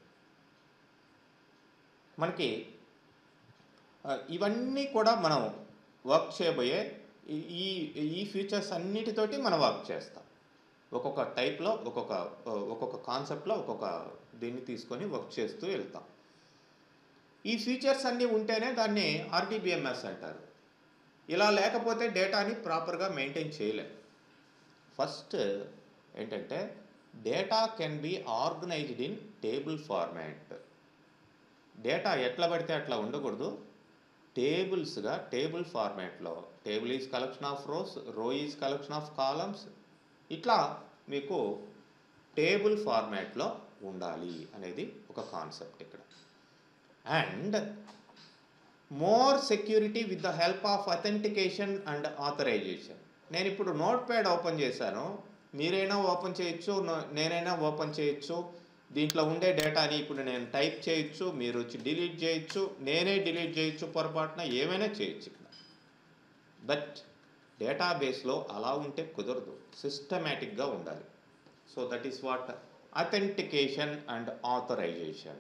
మనకి ఆ, ఇవన్నీ కూడా మనం వర్క్ చేయబోయే ఈ- ఈ ఈ ఫీచర్స్ అన్నిటితోటి మనం వర్క్ చేస్తాం ఒక్కొక్క టైప్లో ఒక్కొక్క ఒక్కొక్క కాన్సెప్ట్లో ఒక్కొక్క దీన్ని తీసుకొని వర్క్ చేస్తూ వెళ్తాం ఈ ఫీచర్స్ అన్నీ ఉంటేనే దాన్ని ఆర్టీబీఎంఎస్ అంటారు ఇలా లేకపోతే డేటాని ప్రాపర్గా మెయింటైన్ చేయలేం ఫస్ట్ ఏంటంటే data can be organized in table format data ఎట్లా పడితే అట్లా ఉండకూడదు టేబుల్స్గా టేబుల్ ఫార్మాట్లో table is collection of rows row is collection of columns ఇట్లా మీకు టేబుల్ ఫార్మాట్లో ఉండాలి అనేది ఒక కాన్సెప్ట్ ఇక్కడ and more security with the help of authentication and authorization నేను ఇప్పుడు నోట్ ప్యాడ్ ఓపెన్ చేశాను మీరైనా ఓపెన్ చేయొచ్చు నో- నేనైనా ఓపెన్ చేయొచ్చు దీంట్లో ఉండే డేటాని ఇప్పుడు నేను టైప్ చేయొచ్చు మీరు వచ్చి డిలీట్ చేయొచ్చు నేనే డిలీట్ చేయొచ్చు పొరపాటున ఏమైనా చేయొచ్చు ఇక్కడ బట్ డేటాబేస్లో అలా ఉంటే కుదరదు సిస్టమేటిక్గా ఉండాలి so that is what authentication and authorization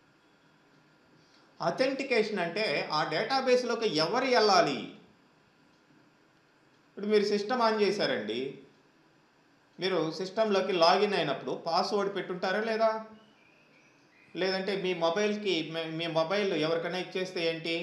authentication అంటే ఆ డేటాబేస్లోకి ఎవరు వెళ్ళాలి ఇప్పుడు మీరు సిస్టమ్ ఆన్ చేశారండి మీరు సిస్టంలోకి లాగిన్ అయినప్పుడు పాస్వర్డ్ పెట్టుంటారా లేదా లేదంటే మీ మొబైల్కి మీ- మీ మొబైల్ ఎవరికైనా ఇచ్చేస్తే ఏంటి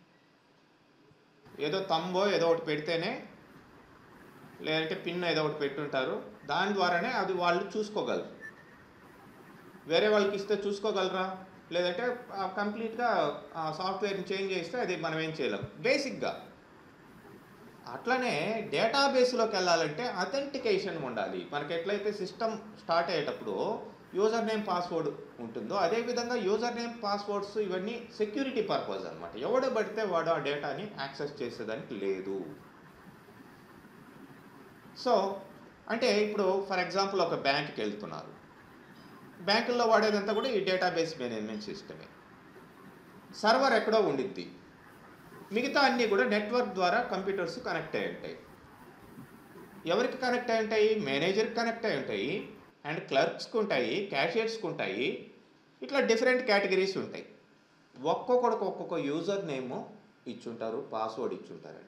ఏదో తంబో ఏదో ఒకటి పెడితేనే లేదంటే పిన్ ఏదో ఒకటి పెట్టుంటారు దాని ద్వారానే అది వాళ్ళు చూసుకోగలరు వేరే వాళ్ళకి ఇస్తే చూసుకోగలరా లేదంటే కంప్లీట్గా ఆ సాఫ్ట్వేర్ని చేంజ్ చేస్తే అది మనం ఏం చేయలేం బేసిక్గా అట్లనే డేటాబేస్లోకి వెళ్ళాలంటే అథెంటికేషన్ ఉండాలి మనకి ఎట్లయితే సిస్టమ్ స్టార్ట్ అయ్యేటప్పుడు యూజర్ నేమ్ పాస్వర్డ్ ఉంటుందో అదేవిధంగా యూజర్ నేమ్ పాస్వర్డ్స్ ఇవన్నీ సెక్యూరిటీ పర్పస్ అనమాట ఎవడు పడితే వాడు ఆ డేటాని యాక్సెస్ చేసేదానికి లేదు సో అంటే ఇప్పుడు ఫర్ ఎగ్జాంపుల్ ఒక బ్యాంక్కి వెళ్తున్నారు బ్యాంకుల్లో వాడేదంతా కూడా ఈ డేటాబేస్ మేనేజ్మెంట్ సిస్టమే సర్వర్ ఎక్కడో ఉండిద్ది మిగతా అన్నీ కూడా నెట్వర్క్ ద్వారా కంప్యూటర్స్ కనెక్ట్ అయి ఉంటాయి ఎవరికి కనెక్ట్ అయి ఉంటాయి మేనేజర్కి కనెక్ట్ అయి ఉంటాయి అండ్ క్లర్క్స్కి ఉంటాయి క్యాషియర్స్కి ఉంటాయి ఇట్లా డిఫరెంట్ కేటగిరీస్ ఉంటాయి ఒక్కొక్కడికి ఒక్కొక్క యూజర్ నేమ్ ఇచ్చుంటారు పాస్వర్డ్ ఇచ్చుంటారండి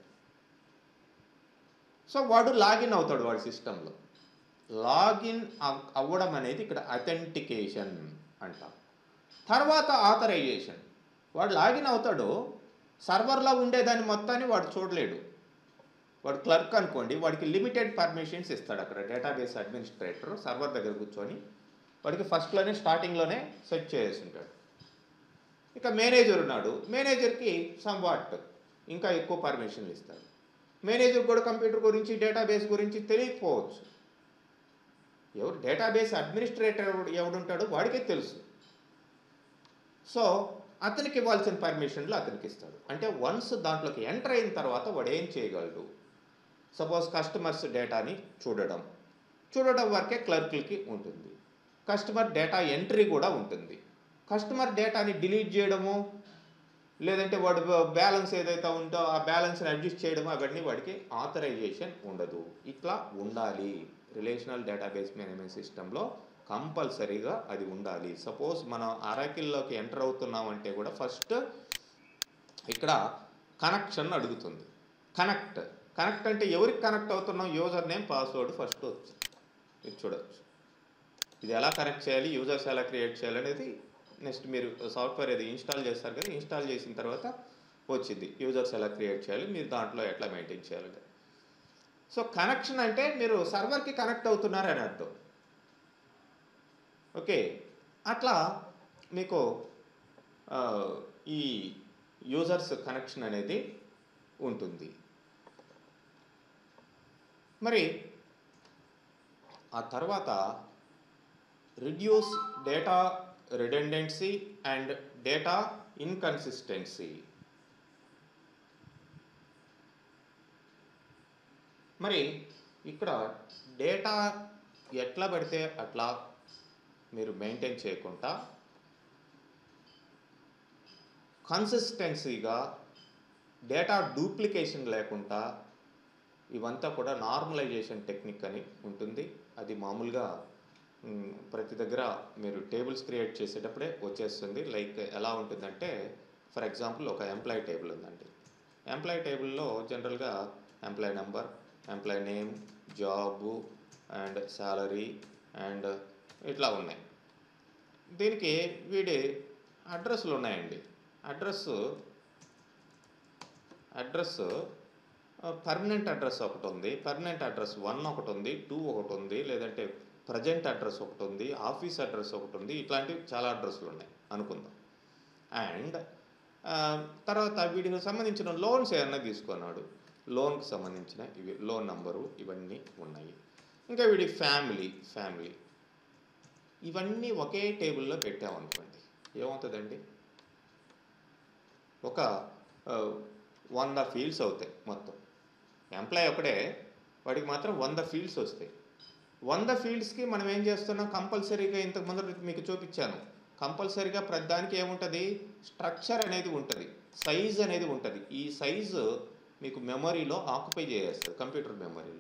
సో వాడు లాగిన్ అవుతాడు వాడి సిస్టంలో లాగిన్ అవ్- అవ్వడం అనేది ఇక్కడ అథెంటికేషన్ అంటాం తర్వాత ఆథరైజేషన్ వాడు లాగిన్ అవుతాడు సర్వర్లో ఉండేదాన్ని మొత్తాన్ని వాడు చూడలేడు వాడు క్లర్క్ అనుకోండి వాడికి లిమిటెడ్ పర్మిషన్స్ ఇస్తాడు అక్కడ డేటాబేస్ అడ్మినిస్ట్రేటర్ సర్వర్ దగ్గర కూర్చొని వాడికి ఫస్ట్లోనే స్టార్టింగ్లోనే సెట్ చేసి ఉంటాడు ఇక మేనేజర్ ఉన్నాడు మేనేజర్కి సమ్ వాట్ ఇంకా ఎక్కువ పర్మిషన్లు ఇస్తాడు మేనేజర్ కూడా కంప్యూటర్ గురించి డేటాబేస్ గురించి తెలియకపోవచ్చు ఎవరు డేటాబేస్ అడ్మినిస్ట్రేటర్ ఎవడు ఎవడుంటాడో వాడికే తెలుసు సో అతనికి ఇవ్వాల్సిన పర్మిషన్లు అతనికి ఇస్తాడు అంటే వన్స్ దాంట్లోకి ఎంటర్ అయిన తర్వాత వాడు ఏం చేయగలడు సపోజ్ కస్టమర్స్ డేటాని చూడడం చూడడం వరకే క్లర్క్లకి ఉంటుంది కస్టమర్ డేటా ఎంట్రీ కూడా ఉంటుంది కస్టమర్ డేటాని డిలీట్ చేయడము లేదంటే వాడు బ్యాలెన్స్ ఏదైతే ఉందో ఆ బ్యాలెన్స్ని అడ్జస్ట్ చేయడము అవన్నీ వాడికి ఆథరైజేషన్ ఉండదు ఇట్లా ఉండాలి రిలేషనల్ డేటాబేస్ మేనేజ్మెంట్ సిస్టంలో కంపల్సరీగా అది ఉండాలి సపోజ్ మనం అరాకిల్లోకి ఎంటర్ అవుతున్నామంటే కూడా ఫస్ట్ ఇక్కడ కనెక్షన్ అడుగుతుంది కనెక్ట్ కనెక్ట్ అంటే ఎవరికి కనెక్ట్ అవుతున్నాం యూజర్ నేమ్ పాస్వర్డ్ ఫస్ట్ వచ్చింది ఇది చూడొచ్చు ఇది ఎలా కనెక్ట్ చేయాలి యూజర్స్ ఎలా క్రియేట్ చేయాలి అనేది నెక్స్ట్ మీరు సాఫ్ట్వేర్ ఏది ఇన్స్టాల్ చేస్తారు కదా ఇన్స్టాల్ చేసిన తర్వాత వచ్చింది యూజర్స్ ఎలా క్రియేట్ చేయాలి మీరు దాంట్లో ఎట్లా మెయింటైన్ చేయాలి సో కనెక్షన్ అంటే మీరు సర్వర్కి కనెక్ట్ అవుతున్నారు అని అర్థం ఓకే అట్లా మీకు ఆ, ఈ యూజర్స్ కనెక్షన్ అనేది ఉంటుంది మరి ఆ తర్వాత reduce data redundancy and data inconsistency మరి ఇక్కడ డేటా ఎట్లా పడితే అట్లా మీరు మెయింటైన్ చేయకుండా కన్సిస్టెన్సీగా డేటా డూప్లికేషన్ లేకుండా ఇవంతా కూడా నార్మలైజేషన్ టెక్నిక్ అని ఉంటుంది అది మామూలుగా మ్, ప్రతి దగ్గర మీరు టేబుల్స్ క్రియేట్ చేసేటప్పుడే వచ్చేస్తుంది లైక్ ఎలా ఉంటుందంటే ఫర్ ఎగ్జాంపుల్ ఒక ఎంప్లాయీ టేబుల్ ఉందండి ఎంప్లాయీ టేబుల్లో జనరల్గా employee number employee name job and salary and ఇట్లా ఉన్నాయి దీనికి వీడి అడ్రస్లు ఉన్నాయండి అడ్రస్ అడ్రస్ పర్మనెంట్ అడ్రస్ ఒకటి ఉంది పర్మనెంట్ అడ్రస్ వన్ ఒకటి ఉంది టూ ఒకటి ఉంది లేదంటే ప్రజెంట్ అడ్రస్ ఒకటి ఉంది ఆఫీస్ అడ్రస్ ఒకటి ఉంది ఇట్లాంటివి చాలా అడ్రస్లు ఉన్నాయి అనుకుందాం అండ్ తర్వాత వీటికి సంబంధించిన లోన్స్ ఏమన్నా తీసుకున్నాడు లోన్కి సంబంధించిన ఇవి లోన్ నంబరు ఇవన్నీ ఉన్నాయి ఇంకా వీడి ఫ్యామిలీ ఫ్యామిలీ ఇవన్నీ ఒకే టేబుల్లో పెట్టామనుకోండి ఏమవుతుందండి ఒక ఆ, వంద ఫీల్డ్స్ అవుతాయి మొత్తం ఎంప్లాయ్ ఒకడే వాడికి మాత్రం వంద ఫీల్డ్స్ వస్తాయి వంద ఫీల్డ్స్కి మనం ఏం చేస్తున్నాం కంపల్సరీగా ఇంతకు ముందు మీకు చూపించాను కంపల్సరీగా ప్రతిదానికి ఏముంటుంది స్ట్రక్చర్ అనేది ఉంటుంది సైజ్ అనేది ఉంటుంది ఈ సైజు మీకు మెమరీలో ఆక్యుపై చేసేస్తుంది కంప్యూటర్ మెమరీలో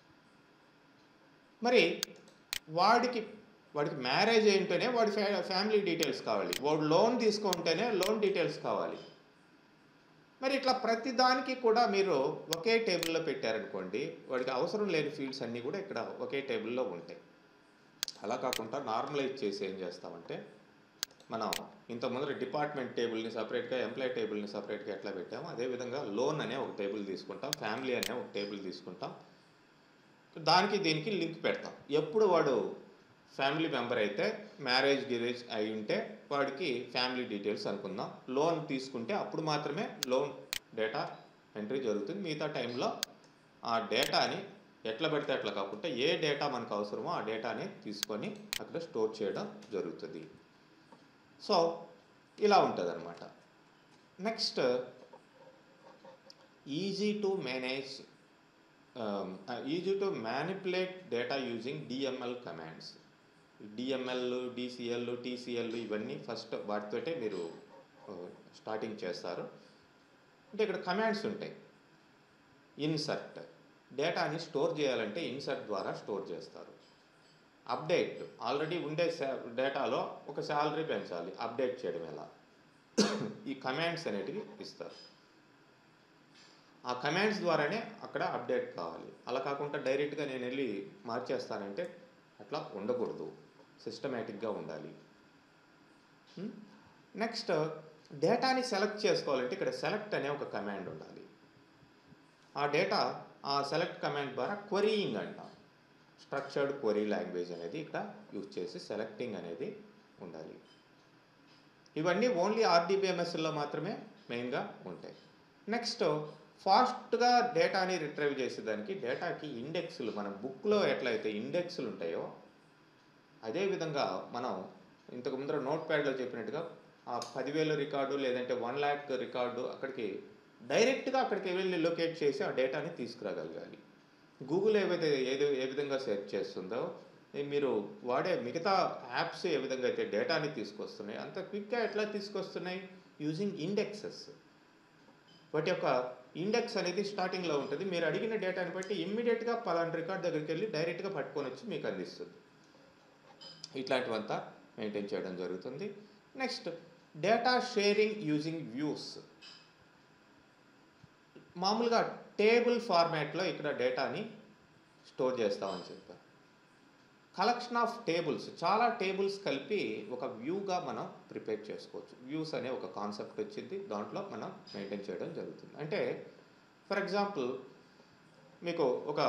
మరి వాడికి వాడికి మ్యారేజ్ ఏంటనే వాడి ఫ్యా ఫ్యామిలీ డీటెయిల్స్ కావాలి వాడు లోన్ తీసుకుంటేనే లోన్ డీటెయిల్స్ కావాలి మరి ఇట్లా ప్రతి దానికి కూడా మీరు ఒకే టేబుల్లో పెట్టారనుకోండి వాడికి అవసరం లేని ఫీల్డ్స్ అన్నీ కూడా ఇక్కడ ఒకే టేబుల్లో ఉంటాయి అలా కాకుండా నార్మలైజ్ చేసి ఏం చేస్తామంటే మనం ఇంత ముందర డిపార్ట్మెంట్ టేబుల్ని సపరేట్గా ఎంప్లాయ్ టేబుల్ని సపరేట్గా ఎట్లా పెట్టామో అదేవిధంగా లోన్ అనే ఒక టేబుల్ తీసుకుంటాం ఫ్యామిలీ అనే ఒక టేబుల్ తీసుకుంటాం దానికి దీనికి లింక్ పెడతాం ఎప్పుడు వాడు ఫ్యామిలీ మెంబర్ అయితే మ్యారేజ్ గిరేజ్ అయి ఉంటే వాడికి ఫ్యామిలీ డీటెయిల్స్ అనుకుందాం లోన్ తీసుకుంటే అప్పుడు మాత్రమే లోన్ డేటా ఎంట్రీ జరుగుతుంది మిగతా టైంలో ఆ డేటాని ఎట్లా పెడితే అట్లా కాకుండా ఏ డేటా మనకు అవసరమో ఆ డేటాని తీసుకొని అక్కడ స్టోర్ చేయడం జరుగుతుంది సో ఇలా ఉంటుంది అనమాట next easy to manage easy to manipulate data using DML commands DML DCL TCL ఇవన్నీ ఫస్ట్ వాటితోటే మీరు స్టార్టింగ్ చేస్తారు అంటే ఇక్కడ కమాండ్స్ ఉంటాయి ఇన్సర్ట్ డేటాని స్టోర్ చేయాలంటే ఇన్సర్ట్ ద్వారా స్టోర్ చేస్తారు అప్డేట్ ఆల్రెడీ ఉండే డేటాలో ఒక శాలరీ పెంచాలి అప్డేట్ చేయడం ఎలా ఈ కమాండ్స్ అనేటివి ఇస్తారు ఆ కమాండ్స్ ద్వారానే అక్కడ అప్డేట్ కావాలి అలా కాకుండా డైరెక్ట్గా నేను వెళ్ళి మార్చేస్తానంటే అట్లా ఉండకూడదు సిస్టమేటిక్గా ఉండాలి నెక్స్ట్ డేటాని సెలెక్ట్ చేసుకోవాలంటే ఇక్కడ సెలెక్ట్ అనే ఒక కమాండ్ ఉండాలి ఆ డేటా ఆ సెలెక్ట్ కమాండ్ ద్వారా క్వరీయింగ్ అంటాం స్ట్రక్చర్డ్ క్వరీ లాంగ్వేజ్ అనేది ఇక్కడ యూజ్ చేసి సెలెక్టింగ్ అనేది ఉండాలి ఇవన్నీ ఓన్లీ ఆర్డీబీఎంఎస్లో మాత్రమే మెయిన్గా ఉంటాయి నెక్స్ట్ ఫాస్ట్గా డేటాని రిట్రైవ్ చేసేదానికి డేటాకి ఇండెక్స్లు మన బుక్లో ఎట్లయితే ఇండెక్స్లు ఉంటాయో అదేవిధంగా మనం ఇంతకు ముందర నోట్ ప్యాడ్లో చెప్పినట్టుగా ఆ పదివేల రికార్డు లేదంటే వన్ ల్యాక్ రికార్డు అక్కడికి డైరెక్ట్గా అక్కడికి వెళ్ళి లొకేట్ చేసి ఆ డేటాని తీసుకురాగలగాలి గూగుల్ ఏవైతే ఏదో ఏ విధంగా సెర్చ్ చేస్తుందో ఏ మీరు వాడే మిగతా యాప్స్ ఏ విధంగా అయితే డేటాని తీసుకొస్తున్నాయి అంత క్విక్గా ఎట్లా తీసుకొస్తున్నాయి యూజింగ్ ఇండెక్సెస్ వాటి యొక్క ఇండెక్స్ అనేది స్టార్టింగ్లో ఉంటుంది మీరు అడిగిన డేటాని బట్టి ఇమ్మీడియట్గా పలానా రికార్డ్ దగ్గరికి వెళ్ళి డైరెక్ట్గా పట్టుకొని వచ్చి మీకు అందిస్తుంది ఇట్లాంటివంతా మెయింటైన్ చేయడం జరుగుతుంది next data sharing using views మామూలుగా టేబుల్ ఫార్మాట్లో ఇక్కడ డేటాని స్టోర్ చేస్తామని చెప్పారు కలెక్షన్ ఆఫ్ టేబుల్స్ చాలా టేబుల్స్ కలిపి ఒక వ్యూగా మనం ప్రిపేర్ చేసుకోవచ్చు వ్యూస్ అనే ఒక కాన్సెప్ట్ వచ్చింది దాంట్లో మనం మెయింటైన్ చేయడం జరుగుతుంది అంటే ఫర్ ఎగ్జాంపుల్ మీకు ఒక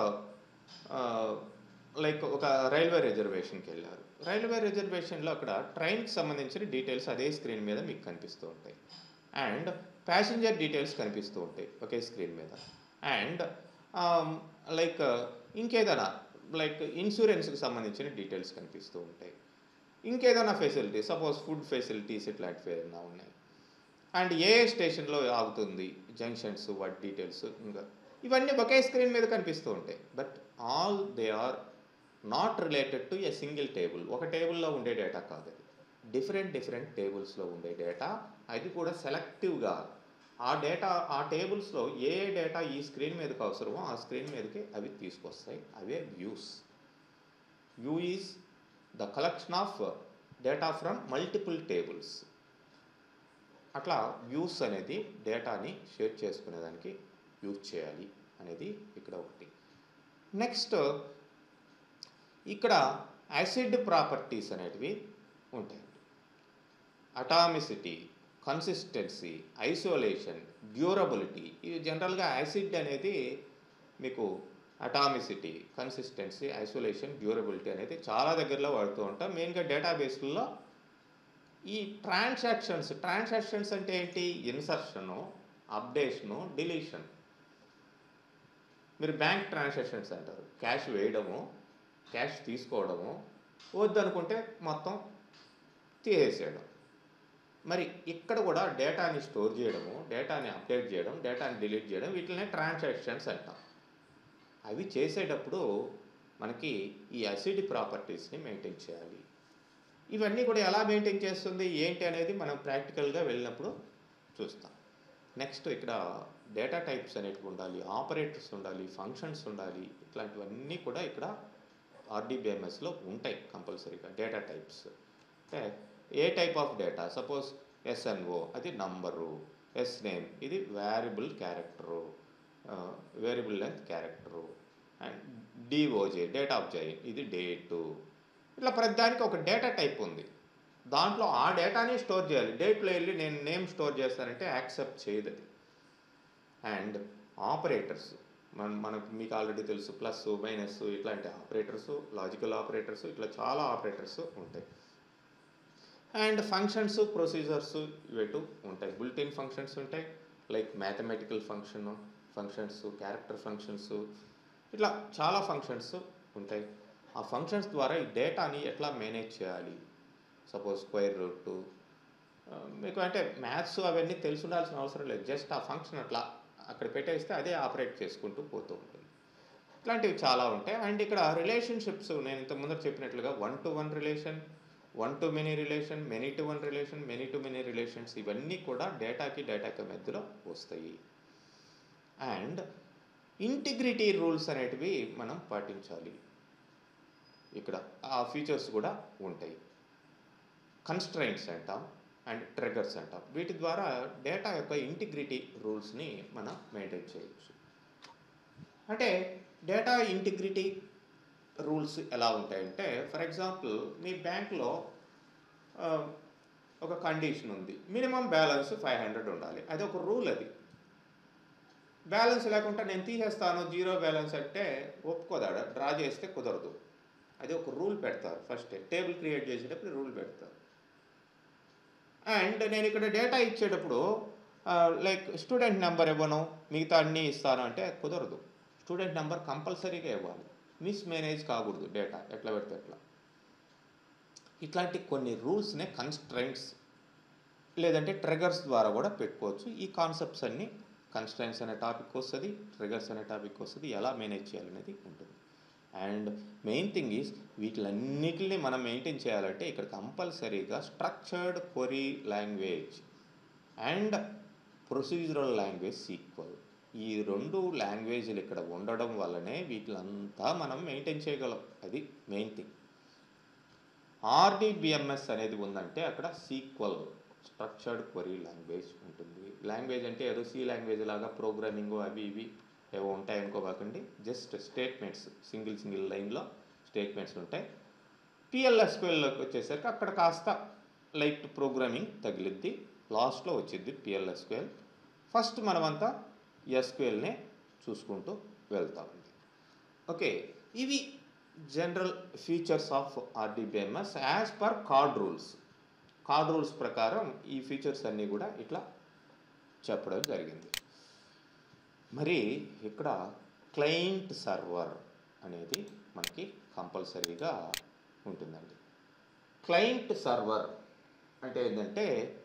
లైక్ ఒక రైల్వే రిజర్వేషన్కి వెళ్ళారు రైల్వే రిజర్వేషన్లో అక్కడ ట్రైన్కి సంబంధించిన డీటెయిల్స్ అదే స్క్రీన్ మీద మీకు కనిపిస్తూ ఉంటాయి అండ్ ప్యాసింజర్ డీటెయిల్స్ కనిపిస్తూ ఉంటాయి ఒకే స్క్రీన్ మీద అండ్ లైక్ ఇంకేదైనా లైక్ ఇన్సూరెన్స్కి సంబంధించిన డీటెయిల్స్ కనిపిస్తూ ఉంటాయి ఇంకేదైనా ఫెసిలిటీ సపోజ్ ఫుడ్ ఫెసిలిటీస్ ఇట్లాంటివి ఏదైనా ఉన్నాయి అండ్ ఏ స్టేషన్లో ఆగుతుంది జంక్షన్స్ వాటి డీటెయిల్స్ ఇంకా ఇవన్నీ ఒకే స్క్రీన్ మీద కనిపిస్తూ ఉంటాయి but all they are not related to a single table ఒక టేబుల్లో ఉండే డేటా కాదు అది డిఫరెంట్ డిఫరెంట్ టేబుల్స్లో ఉండే డేటా అది కూడా సెలెక్టివ్గా ఆ డేటా ఆ టేబుల్స్లో ఏ ఏ డేటా ఈ స్క్రీన్ మీదకి అవసరమో ఆ స్క్రీన్ మీదకి అవి తీసుకొస్తాయి అవే views view is the collection of data from multiple tables అట్లా వ్యూస్ అనేది డేటాని షేర్ చేసుకునేదానికి యూజ్ చేయాలి అనేది ఇక్కడ ఒకటి నెక్స్ట్ ఇక్కడ యాసిడ్ ప్రాపర్టీస్ అనేటివి ఉంటాయి అటామిసిటీ కన్సిస్టెన్సీ ఐసోలేషన్ డ్యూరబిలిటీ ఇవి జనరల్గా యాసిడ్ అనేది మీకు అటామిసిటీ కన్సిస్టెన్సీ ఐసోలేషన్ డ్యూరబిలిటీ అనేది చాలా దగ్గరలో వాడుతూ ఉంటాం మెయిన్గా డేటాబేస్లలో ఈ ట్రాన్సాక్షన్స్ ట్రాన్సాక్షన్స్ అంటే ఏంటి ఇన్సర్షను అప్డేషను డిలీషన్ మీరు బ్యాంక్ ట్రాన్సాక్షన్స్ అంటారు క్యాష్ వేయడము క్యాష్ తీసుకోవడము వద్దనుకుంటే మొత్తం తీసేసేయడం మరి ఇక్కడ కూడా డేటాని స్టోర్ చేయడము డేటాని అప్డేట్ చేయడం డేటాని డిలీట్ చేయడం వీటినే ట్రాన్సాక్షన్స్ అంటాం అవి చేసేటప్పుడు మనకి ఈ అసిడ్ ప్రాపర్టీస్ని మెయింటైన్ చేయాలి ఇవన్నీ కూడా ఎలా మెయింటైన్ చేస్తుంది ఏంటి అనేది మనం ప్రాక్టికల్గా వెళ్ళినప్పుడు చూస్తాం నెక్స్ట్ ఇక్కడ డేటా టైప్స్ అనేటివి ఉండాలి ఆపరేటర్స్ ఉండాలి ఫంక్షన్స్ ఉండాలి ఇట్లాంటివన్నీ కూడా ఇక్కడ ఆర్డీబీఎంఎస్లో ఉంటాయి కంపల్సరీగా డేటా టైప్స్ అంటే ఏ type of data suppose SNO అది నంబరు ఎస్ నేమ్ ఇది variable character variable length character and DOJ date of జై ఇది డేటు ఇట్లా ప్రతిదానికి ఒక డేటా టైప్ ఉంది దాంట్లో ఆ డేటాని స్టోర్ చేయాలి డేట్లో వెళ్ళి నేను నేమ్ స్టోర్ చేస్తానంటే యాక్సెప్ట్ చేయదు అది అండ్ ఆపరేటర్స్ మన మనకు మీకు ఆల్రెడీ తెలుసు ప్లస్ మైనస్ ఇట్లాంటి ఆపరేటర్స్ లాజికల్ ఆపరేటర్స్ ఇట్లా చాలా ఆపరేటర్స్ ఉంటాయి అండ్ ఫంక్షన్స్ ప్రొసీజర్స్ ఇవేటు ఉంటాయి బుల్టిన్ ఫంక్షన్స్ ఉంటాయి like mathematical function functions character functions ఇట్లా చాలా ఫంక్షన్స్ ఉంటాయి ఆ ఫంక్షన్స్ ద్వారా ఈ డేటాని ఎట్లా మేనేజ్ చేయాలి సపోజ్ స్క్వేర్ రూట్ మీకు అంటే మ్యాథ్స్ అవన్నీ తెలిసి ఉండాల్సిన అవసరం లేదు జస్ట్ ఆ ఫంక్షన్ అట్లా అక్కడ పెట్టేస్తే అదే ఆపరేట్ చేసుకుంటూ పోతూ ఉంటుంది ఇట్లాంటివి చాలా ఉంటాయి అండ్ ఇక్కడ రిలేషన్షిప్స్ నేను ఇంత ముందర చెప్పినట్లుగా one to one relation one to many relation many to one relation many to many relations ఇవన్నీ కూడా డేటాకి డేటాకి మధ్యలో వస్తాయి అండ్ ఇంటిగ్రిటీ రూల్స్ అనేటివి మనం పాటించాలి ఇక్కడ ఆ ఫీచర్స్ కూడా ఉంటాయి కన్స్ట్రైంట్స్ అంటాం అండ్ ట్రిగర్స్ అంటాం వీటి ద్వారా డేటా యొక్క ఇంటిగ్రిటీ రూల్స్ని మనం మెయింటైన్ చేయొచ్చు అంటే డేటా ఇంటిగ్రిటీ రూల్స్ ఎలా ఉంటాయంటే ఫర్ ఎగ్జాంపుల్ మీ బ్యాంక్లో ఒక కండిషన్ ఉంది మినిమం బ్యాలెన్స్ ఫైవ్ హండ్రెడ్ ఉండాలి అది ఒక రూల్ అది బ్యాలెన్స్ లేకుండా నేను తీసేస్తాను జీరో బ్యాలెన్స్ అంటే ఒప్పుకోదాడ డ్రా చేస్తే కుదరదు అది ఒక రూల్ పెడతారు ఫస్ట్ టేబుల్ క్రియేట్ చేసేటప్పుడు రూల్ పెడతారు అండ్ నేను ఇక్కడ డేటా ఇచ్చేటప్పుడు లైక్ స్టూడెంట్ నెంబర్ ఇవ్వను మిగతా అన్నీ ఇస్తాను అంటే కుదరదు స్టూడెంట్ నెంబర్ కంపల్సరీగా ఇవ్వాలి మిస్ మేనేజ్ కాకూడదు డేటా ఎట్లా పెడితే ఎట్లా ఇట్లాంటి కొన్ని రూల్స్నే కన్స్ట్రైంట్స్ లేదంటే ట్రిగర్స్ ద్వారా కూడా పెట్టుకోవచ్చు ఈ కాన్సెప్ట్స్ అన్నీ కన్స్ట్రైంట్స్ అనే టాపిక్ వస్తుంది ట్రిగర్స్ అనే టాపిక్ వస్తుంది ఎలా మేనేజ్ చేయాలనేది ఉంటుంది అండ్ మెయిన్ థింగ్ ఈజ్ వీటిలన్నిటిని మనం మెయింటైన్ చేయాలంటే ఇక్కడ కంపల్సరీగా structured query language and procedural language sequel ఈ రెండు లాంగ్వేజ్లు ఇక్కడ ఉండడం వల్లనే వీటిలంతా మనం మెయింటైన్ చేయగలం అది మెయిన్ థింగ్ ఆర్డీబిఎంఎస్ అనేది ఉందంటే అక్కడ సీక్వల్ స్ట్రక్చర్డ్ క్వరీ లాంగ్వేజ్ ఉంటుంది లాంగ్వేజ్ అంటే ఏదో సి లాంగ్వేజ్ లాగా ప్రోగ్రామింగ్ అవి ఇవి ఏవో ఉంటాయి అనుకోబాకండి జస్ట్ స్టేట్మెంట్స్ సింగిల్ సింగిల్ లైన్లో స్టేట్మెంట్స్ ఉంటాయి పిఎల్ఎస్క్యూఎల్లోకి వచ్చేసరికి అక్కడ కాస్త లైట్ ప్రోగ్రామింగ్ తగిలిద్ది లాస్ట్లో వచ్చింది పిఎల్ఎస్క్యూఎల్ ఫస్ట్ మనమంతా ఎస్క్యూఎల్నే చూసుకుంటూ వెళ్తామండి ఓకే ఇవి general features of RDBMS as per Codd rules Codd rules ప్రకారం ఈ ఫీచర్స్ అన్నీ కూడా ఇట్లా చెప్పడం జరిగింది మరి ఇక్కడ క్లయింట్ సర్వర్ అనేది మనకి కంపల్సరీగా ఉంటుందండి క్లయింట్ సర్వర్ అంటే ఏంటంటే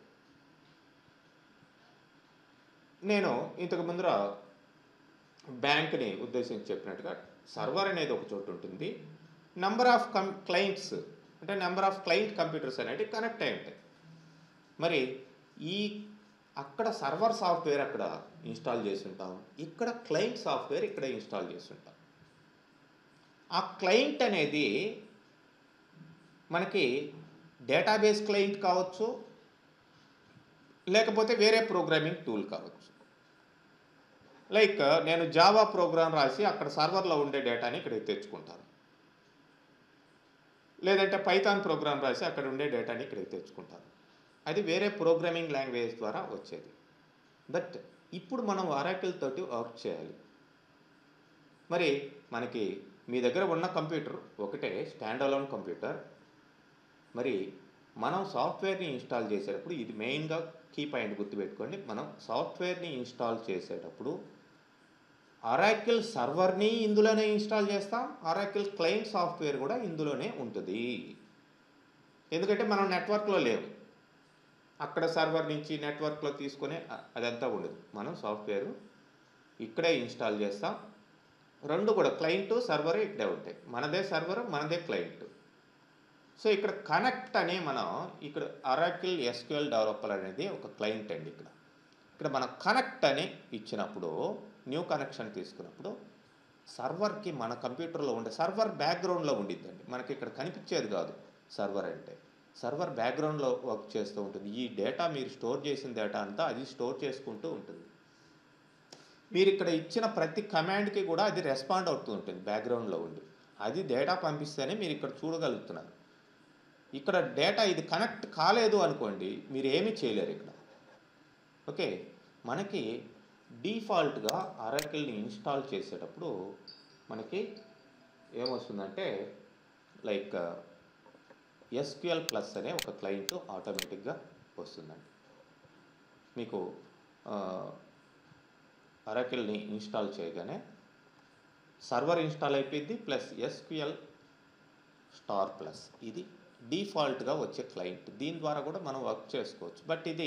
నేను ఇంతకు ముందర బ్యాంక్ని ఉద్దేశించి చెప్పినట్టుగా సర్వర్ అనేది ఒక చోటు ఉంటుంది నెంబర్ ఆఫ్ కం క్లయింట్స్ అంటే నెంబర్ ఆఫ్ క్లయింట్ కంప్యూటర్స్ అనేవి కనెక్ట్ అయి ఉంటాయి మరి ఈ అక్కడ సర్వర్ సాఫ్ట్వేర్ అక్కడ ఇన్స్టాల్ చేసి ఉంటాం ఇక్కడ క్లయింట్ సాఫ్ట్వేర్ ఇక్కడ ఇన్స్టాల్ చేసి ఉంటాం ఆ క్లయింట్ అనేది మనకి డేటాబేస్ క్లయింట్ కావచ్చు లేకపోతే వేరే ప్రోగ్రామింగ్ టూల్ కావచ్చు లైక్ నేను జావా ప్రోగ్రామ్ రాసి అక్కడ సర్వర్లో ఉండే డేటాని ఇక్కడికి తెచ్చుకుంటాను లేదంటే పైథాన్ ప్రోగ్రామ్ రాసి అక్కడ ఉండే డేటాని ఇక్కడికి తెచ్చుకుంటాను అది వేరే ప్రోగ్రామింగ్ లాంగ్వేజ్ ద్వారా వచ్చేది బట్ ఇప్పుడు మనం అరాకిల్ తోటి వర్క్ చేయాలి మరి మనకి మీ దగ్గర ఉన్న కంప్యూటర్ ఒకటే స్టాండ్ అలోన్ కంప్యూటర్ మరి మనం సాఫ్ట్వేర్ని ఇన్స్టాల్ చేసేటప్పుడు ఇది మెయిన్గా కీ పాయింట్ గుర్తుపెట్టుకోండి మనం సాఫ్ట్వేర్ని ఇన్స్టాల్ చేసేటప్పుడు అరాకిల్ సర్వర్ని ఇందులోనే ఇన్స్టాల్ చేస్తాం అరాకిల్ క్లయింట్ సాఫ్ట్వేర్ కూడా ఇందులోనే ఉంటుంది ఎందుకంటే మనం నెట్వర్క్లో లేవు అక్కడ సర్వర్ నుంచి నెట్వర్క్లో తీసుకునే అ- అదంతా ఉండదు మనం సాఫ్ట్వేర్ ఇక్కడే ఇన్స్టాల్ చేస్తాం రెండు కూడా క్లయింట్ సర్వర్ ఇక్కడే ఉంటాయి మనదే సర్వర్ మనదే క్లయింట్ సో ఇక్కడ కనెక్ట్ అనే మనం ఇక్కడ అరాకిల్ ఎస్క్యూఎల్ డెవలపర్ అనేది ఒక క్లయింట్ అండి ఇక్కడ ఇక్కడ మనం కనెక్ట్ అని ఇచ్చినప్పుడు న్యూ కనెక్షన్ తీసుకున్నప్పుడు సర్వర్కి మన కంప్యూటర్లో ఉండే సర్వర్ బ్యాక్గ్రౌండ్లో ఉండిద్దండి మనకి ఇక్కడ కనిపించేది కాదు సర్వర్ అంటే సర్వర్ బ్యాక్గ్రౌండ్లో వర్క్ చేస్తూ ఉంటుంది ఈ డేటా మీరు స్టోర్ చేసిన డేటా అంతా అది స్టోర్ చేసుకుంటూ ఉంటుంది మీరు ఇక్కడ ఇచ్చిన ప్రతి కమాండ్కి కూడా అది రెస్పాండ్ అవుతూ ఉంటుంది బ్యాక్గ్రౌండ్లో ఉండి అది డేటా పంపిస్తేనే మీరు ఇక్కడ చూడగలుగుతున్నారు ఇక్కడ డేటా ఇది కనెక్ట్ కాలేదు అనుకోండి మీరు ఏమీ చేయలేరు ఇక్కడ ఓకే మనకి డిఫాల్ట్గా అరకిల్ని ఇన్స్టాల్ చేసేటప్పుడు మనకి ఏమొస్తుందంటే లైక్ ఎస్క్యూఎల్ ప్లస్ అనే ఒక క్లయింట్ ఆటోమేటిక్గా వస్తుందండి మీకు అరకిల్ని ఇన్స్టాల్ చేయగానే సర్వర్ ఇన్స్టాల్ అయిపోయింది ప్లస్ ఎస్క్యూఎల్ స్టార్ ప్లస్ ఇది డిఫాల్ట్గా వచ్చే క్లయింట్ దీని ద్వారా కూడా మనం వర్క్ చేసుకోవచ్చు బట్ ఇది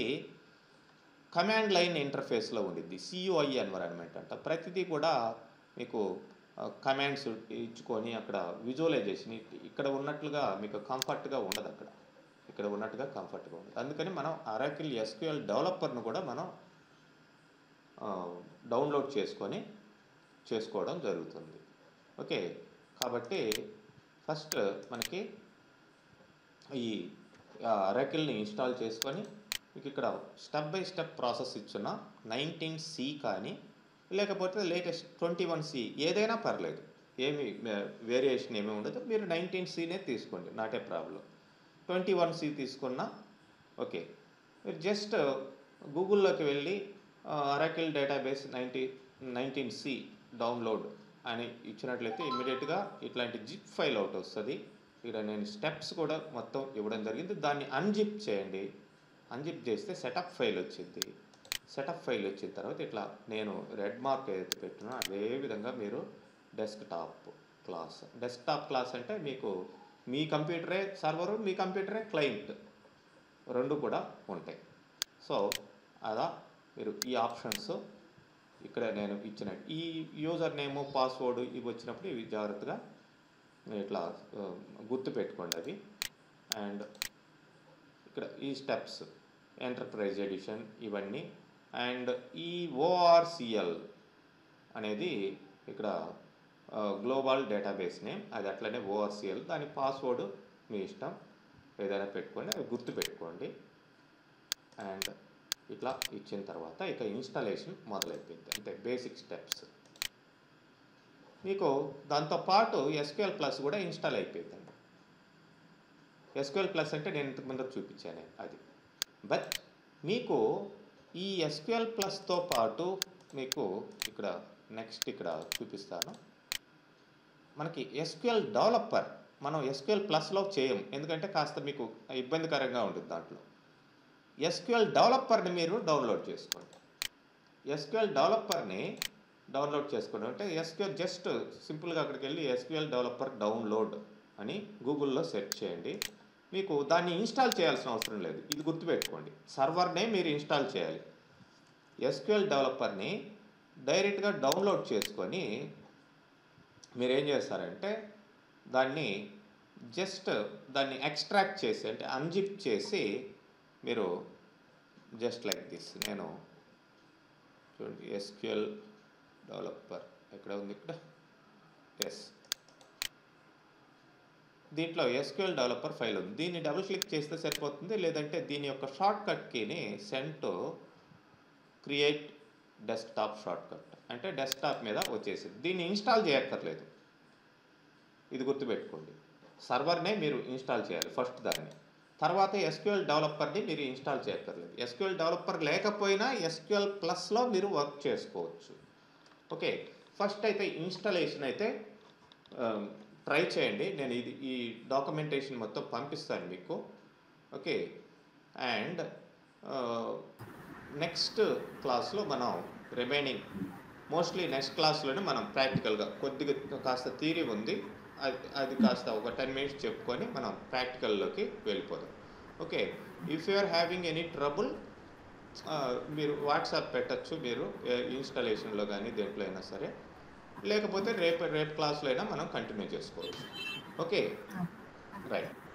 కమాండ్ లైన్ ఇంటర్ఫేస్లో ఉండిద్ది సియుఐ ఎన్వరాన్మెంట్ అంట ప్రతిదీ కూడా మీకు కమాండ్స్ ఇచ్చుకొని అక్కడ విజువలైజేషన్ ఇక్కడ ఉన్నట్లుగా మీకు కంఫర్ట్గా ఉండదు అక్కడ ఇక్కడ ఉన్నట్టుగా కంఫర్ట్గా ఉండదు అందుకని మనం అరాకిల్ ఎస్క్యూఎల్ డెవలపర్ను కూడా మనం డౌన్లోడ్ చేసుకొని చేసుకోవడం జరుగుతుంది ఓకే కాబట్టి ఫస్ట్ మనకి ఈ అరాకిల్ని ఇన్స్టాల్ చేసుకొని మీకు ఇక్కడ స్టెప్ బై స్టెప్ ప్రాసెస్ ఇచ్చిన నైన్టీన్ సి కానీ లేకపోతే లేటెస్ట్ ట్వంటీ వన్ సి ఏదైనా పర్లేదు ఏమి వేరియేషన్ ఏమీ ఉండదు మీరు నైన్టీన్ సీనే తీసుకోండి not a problem twenty one C తీసుకున్నా ఓకే మీరు జస్ట్ గూగుల్లోకి వెళ్ళి Oracle database ninety nineteen C download అని ఇచ్చినట్లయితే ఇమ్మీడియట్గా ఇట్లాంటి జిప్ ఫైల్ అవుట్ వస్తుంది ఇక్కడ నేను స్టెప్స్ కూడా మొత్తం ఇవ్వడం జరిగింది దాన్ని అన్జిప్ చేయండి అన్జిప్ చేస్తే సెటప్ ఫైల్ వచ్చింది సెటప్ ఫైల్ వచ్చిన తర్వాత ఇట్లా నేను రెడ్ మార్క్ ఏదైతే పెట్టినా అదే విధంగా మీరు డెస్క్టాప్ క్లాస్ డెస్క్టాప్ క్లాస్ అంటే మీకు మీ కంప్యూటరే సర్వరు మీ కంప్యూటరే క్లయింట్ రెండు కూడా ఉంటాయి సో అలా మీరు ఈ ఆప్షన్స్ ఇక్కడ నేను ఇచ్చిన ఈ యూజర్ నేము పాస్వర్డ్ ఇవి వచ్చినప్పుడు ఇవి జాగ్రత్తగా ఇట్లా గుర్తు పెట్టుకోండి అది అండ్ ఇక్కడ ఈ స్టెప్స్ ఎంటర్ప్రైజ్ ఎడిషన్ ఇవన్నీ అండ్ ఈ ఓఆర్సిఎల్ అనేది ఇక్కడ గ్లోబల్ డేటాబేస్ నేమ్ అది అట్లనే ఓఆర్సిఎల్ దాని పాస్వర్డ్ మీ ఇష్టం ఏదైనా పెట్టుకోండి అది గుర్తు పెట్టుకోండి అండ్ ఇట్లా ఇచ్చిన తర్వాత ఇక ఇన్స్టాలేషన్ మొదలైపోయింది అంటే బేసిక్ స్టెప్స్ మీకు దాంతోపాటు ఎస్క్యూఎల్ ప్లస్ కూడా ఇన్స్టాల్ అయిపోయిందండి ఎస్క్యూఎల్ ప్లస్ అంటే నేను ఇంతకు ముందు చూపించాను అది బట్ మీకు ఈ ఎస్క్యూఎల్ ప్లస్తో పాటు మీకు ఇక్కడ నెక్స్ట్ ఇక్కడ చూపిస్తాను మనకి ఎస్క్యూఎల్ డెవలపర్ మనం ఎస్క్యూఎల్ ప్లస్లో చేయం ఎందుకంటే కాస్త మీకు ఇబ్బందికరంగా ఉంటుంది దాంట్లో ఎస్క్యూఎల్ డెవలపర్ని మీరు డౌన్లోడ్ చేసుకోండి ఎస్క్యూఎల్ డెవలపర్ని డౌన్లోడ్ చేసుకోండి అంటే ఎస్క్యూఎల్ జస్ట్ సింపుల్గా అక్కడికి వెళ్ళి ఎస్క్యూఎల్ డెవలపర్ డౌన్లోడ్ అని గూగుల్లో సెర్చ్ చేయండి మీకు దాన్ని ఇన్స్టాల్ చేయాల్సిన అవసరం లేదు ఇది గుర్తుపెట్టుకోండి సర్వర్నే మీరు ఇన్స్టాల్ చేయాలి ఎస్క్యూఎల్ డెవలపర్ని డైరెక్ట్గా డౌన్లోడ్ చేసుకొని మీరు ఏం చేస్తారంటే దాన్ని జస్ట్ దాన్ని ఎక్స్ట్రాక్ట్ చేసి అంటే అన్జిప్ చేసి మీరు జస్ట్ లైక్ దిస్ నేను చూడండి ఎస్క్యూఎల్ డెవలపర్ ఎక్కడ ఉంది ఇక్కడ ఎస్ దీంట్లో ఎస్క్యూఎల్ డెవలపర్ ఫైల్ ఉంది దీన్ని డబుల్ క్లిక్ చేస్తే సరిపోతుంది లేదంటే దీని యొక్క షార్ట్ కట్ కీని send create desktop shortcut అంటే డెస్క్టాప్ మీద వచ్చేసింది దీన్ని ఇన్స్టాల్ చేయక్కర్లేదు ఇది గుర్తుపెట్టుకోండి సర్వర్నే మీరు ఇన్స్టాల్ చేయాలి ఫస్ట్ దాన్ని తర్వాత ఎస్క్యూఎల్ డెవలపర్ని మీరు ఇన్స్టాల్ చేయక్కర్లేదు ఎస్క్యూఎల్ డెవలపర్ లేకపోయినా ఎస్క్యూఎల్ ప్లస్లో మీరు వర్క్ చేసుకోవచ్చు ఓకే ఫస్ట్ అయితే ఇన్స్టాలేషన్ అయితే ట్రై చేయండి నేను ఇది ఈ డాక్యుమెంటేషన్ మొత్తం పంపిస్తాను మీకు ఓకే అండ్ నెక్స్ట్ క్లాస్లో మనం రిమైనింగ్ మోస్ట్లీ నెక్స్ట్ క్లాస్లోనే మనం ప్రాక్టికల్గా కొద్దిగా కాస్త థీరీ ఉంది అది అది కాస్త ఒక టెన్ మినిట్స్ చెప్పుకొని మనం ప్రాక్టికల్లోకి వెళ్ళిపోదాం okay if you are having any trouble మీరు వాట్సాప్ పెట్టచ్చు మీరు ఇన్స్టాలేషన్లో కానీ దేంట్లో అయినా సరే లేకపోతే రేపు రేపు క్లాస్లో అయినా మనం కంటిన్యూ చేసుకోవచ్చు ఓకే రైట్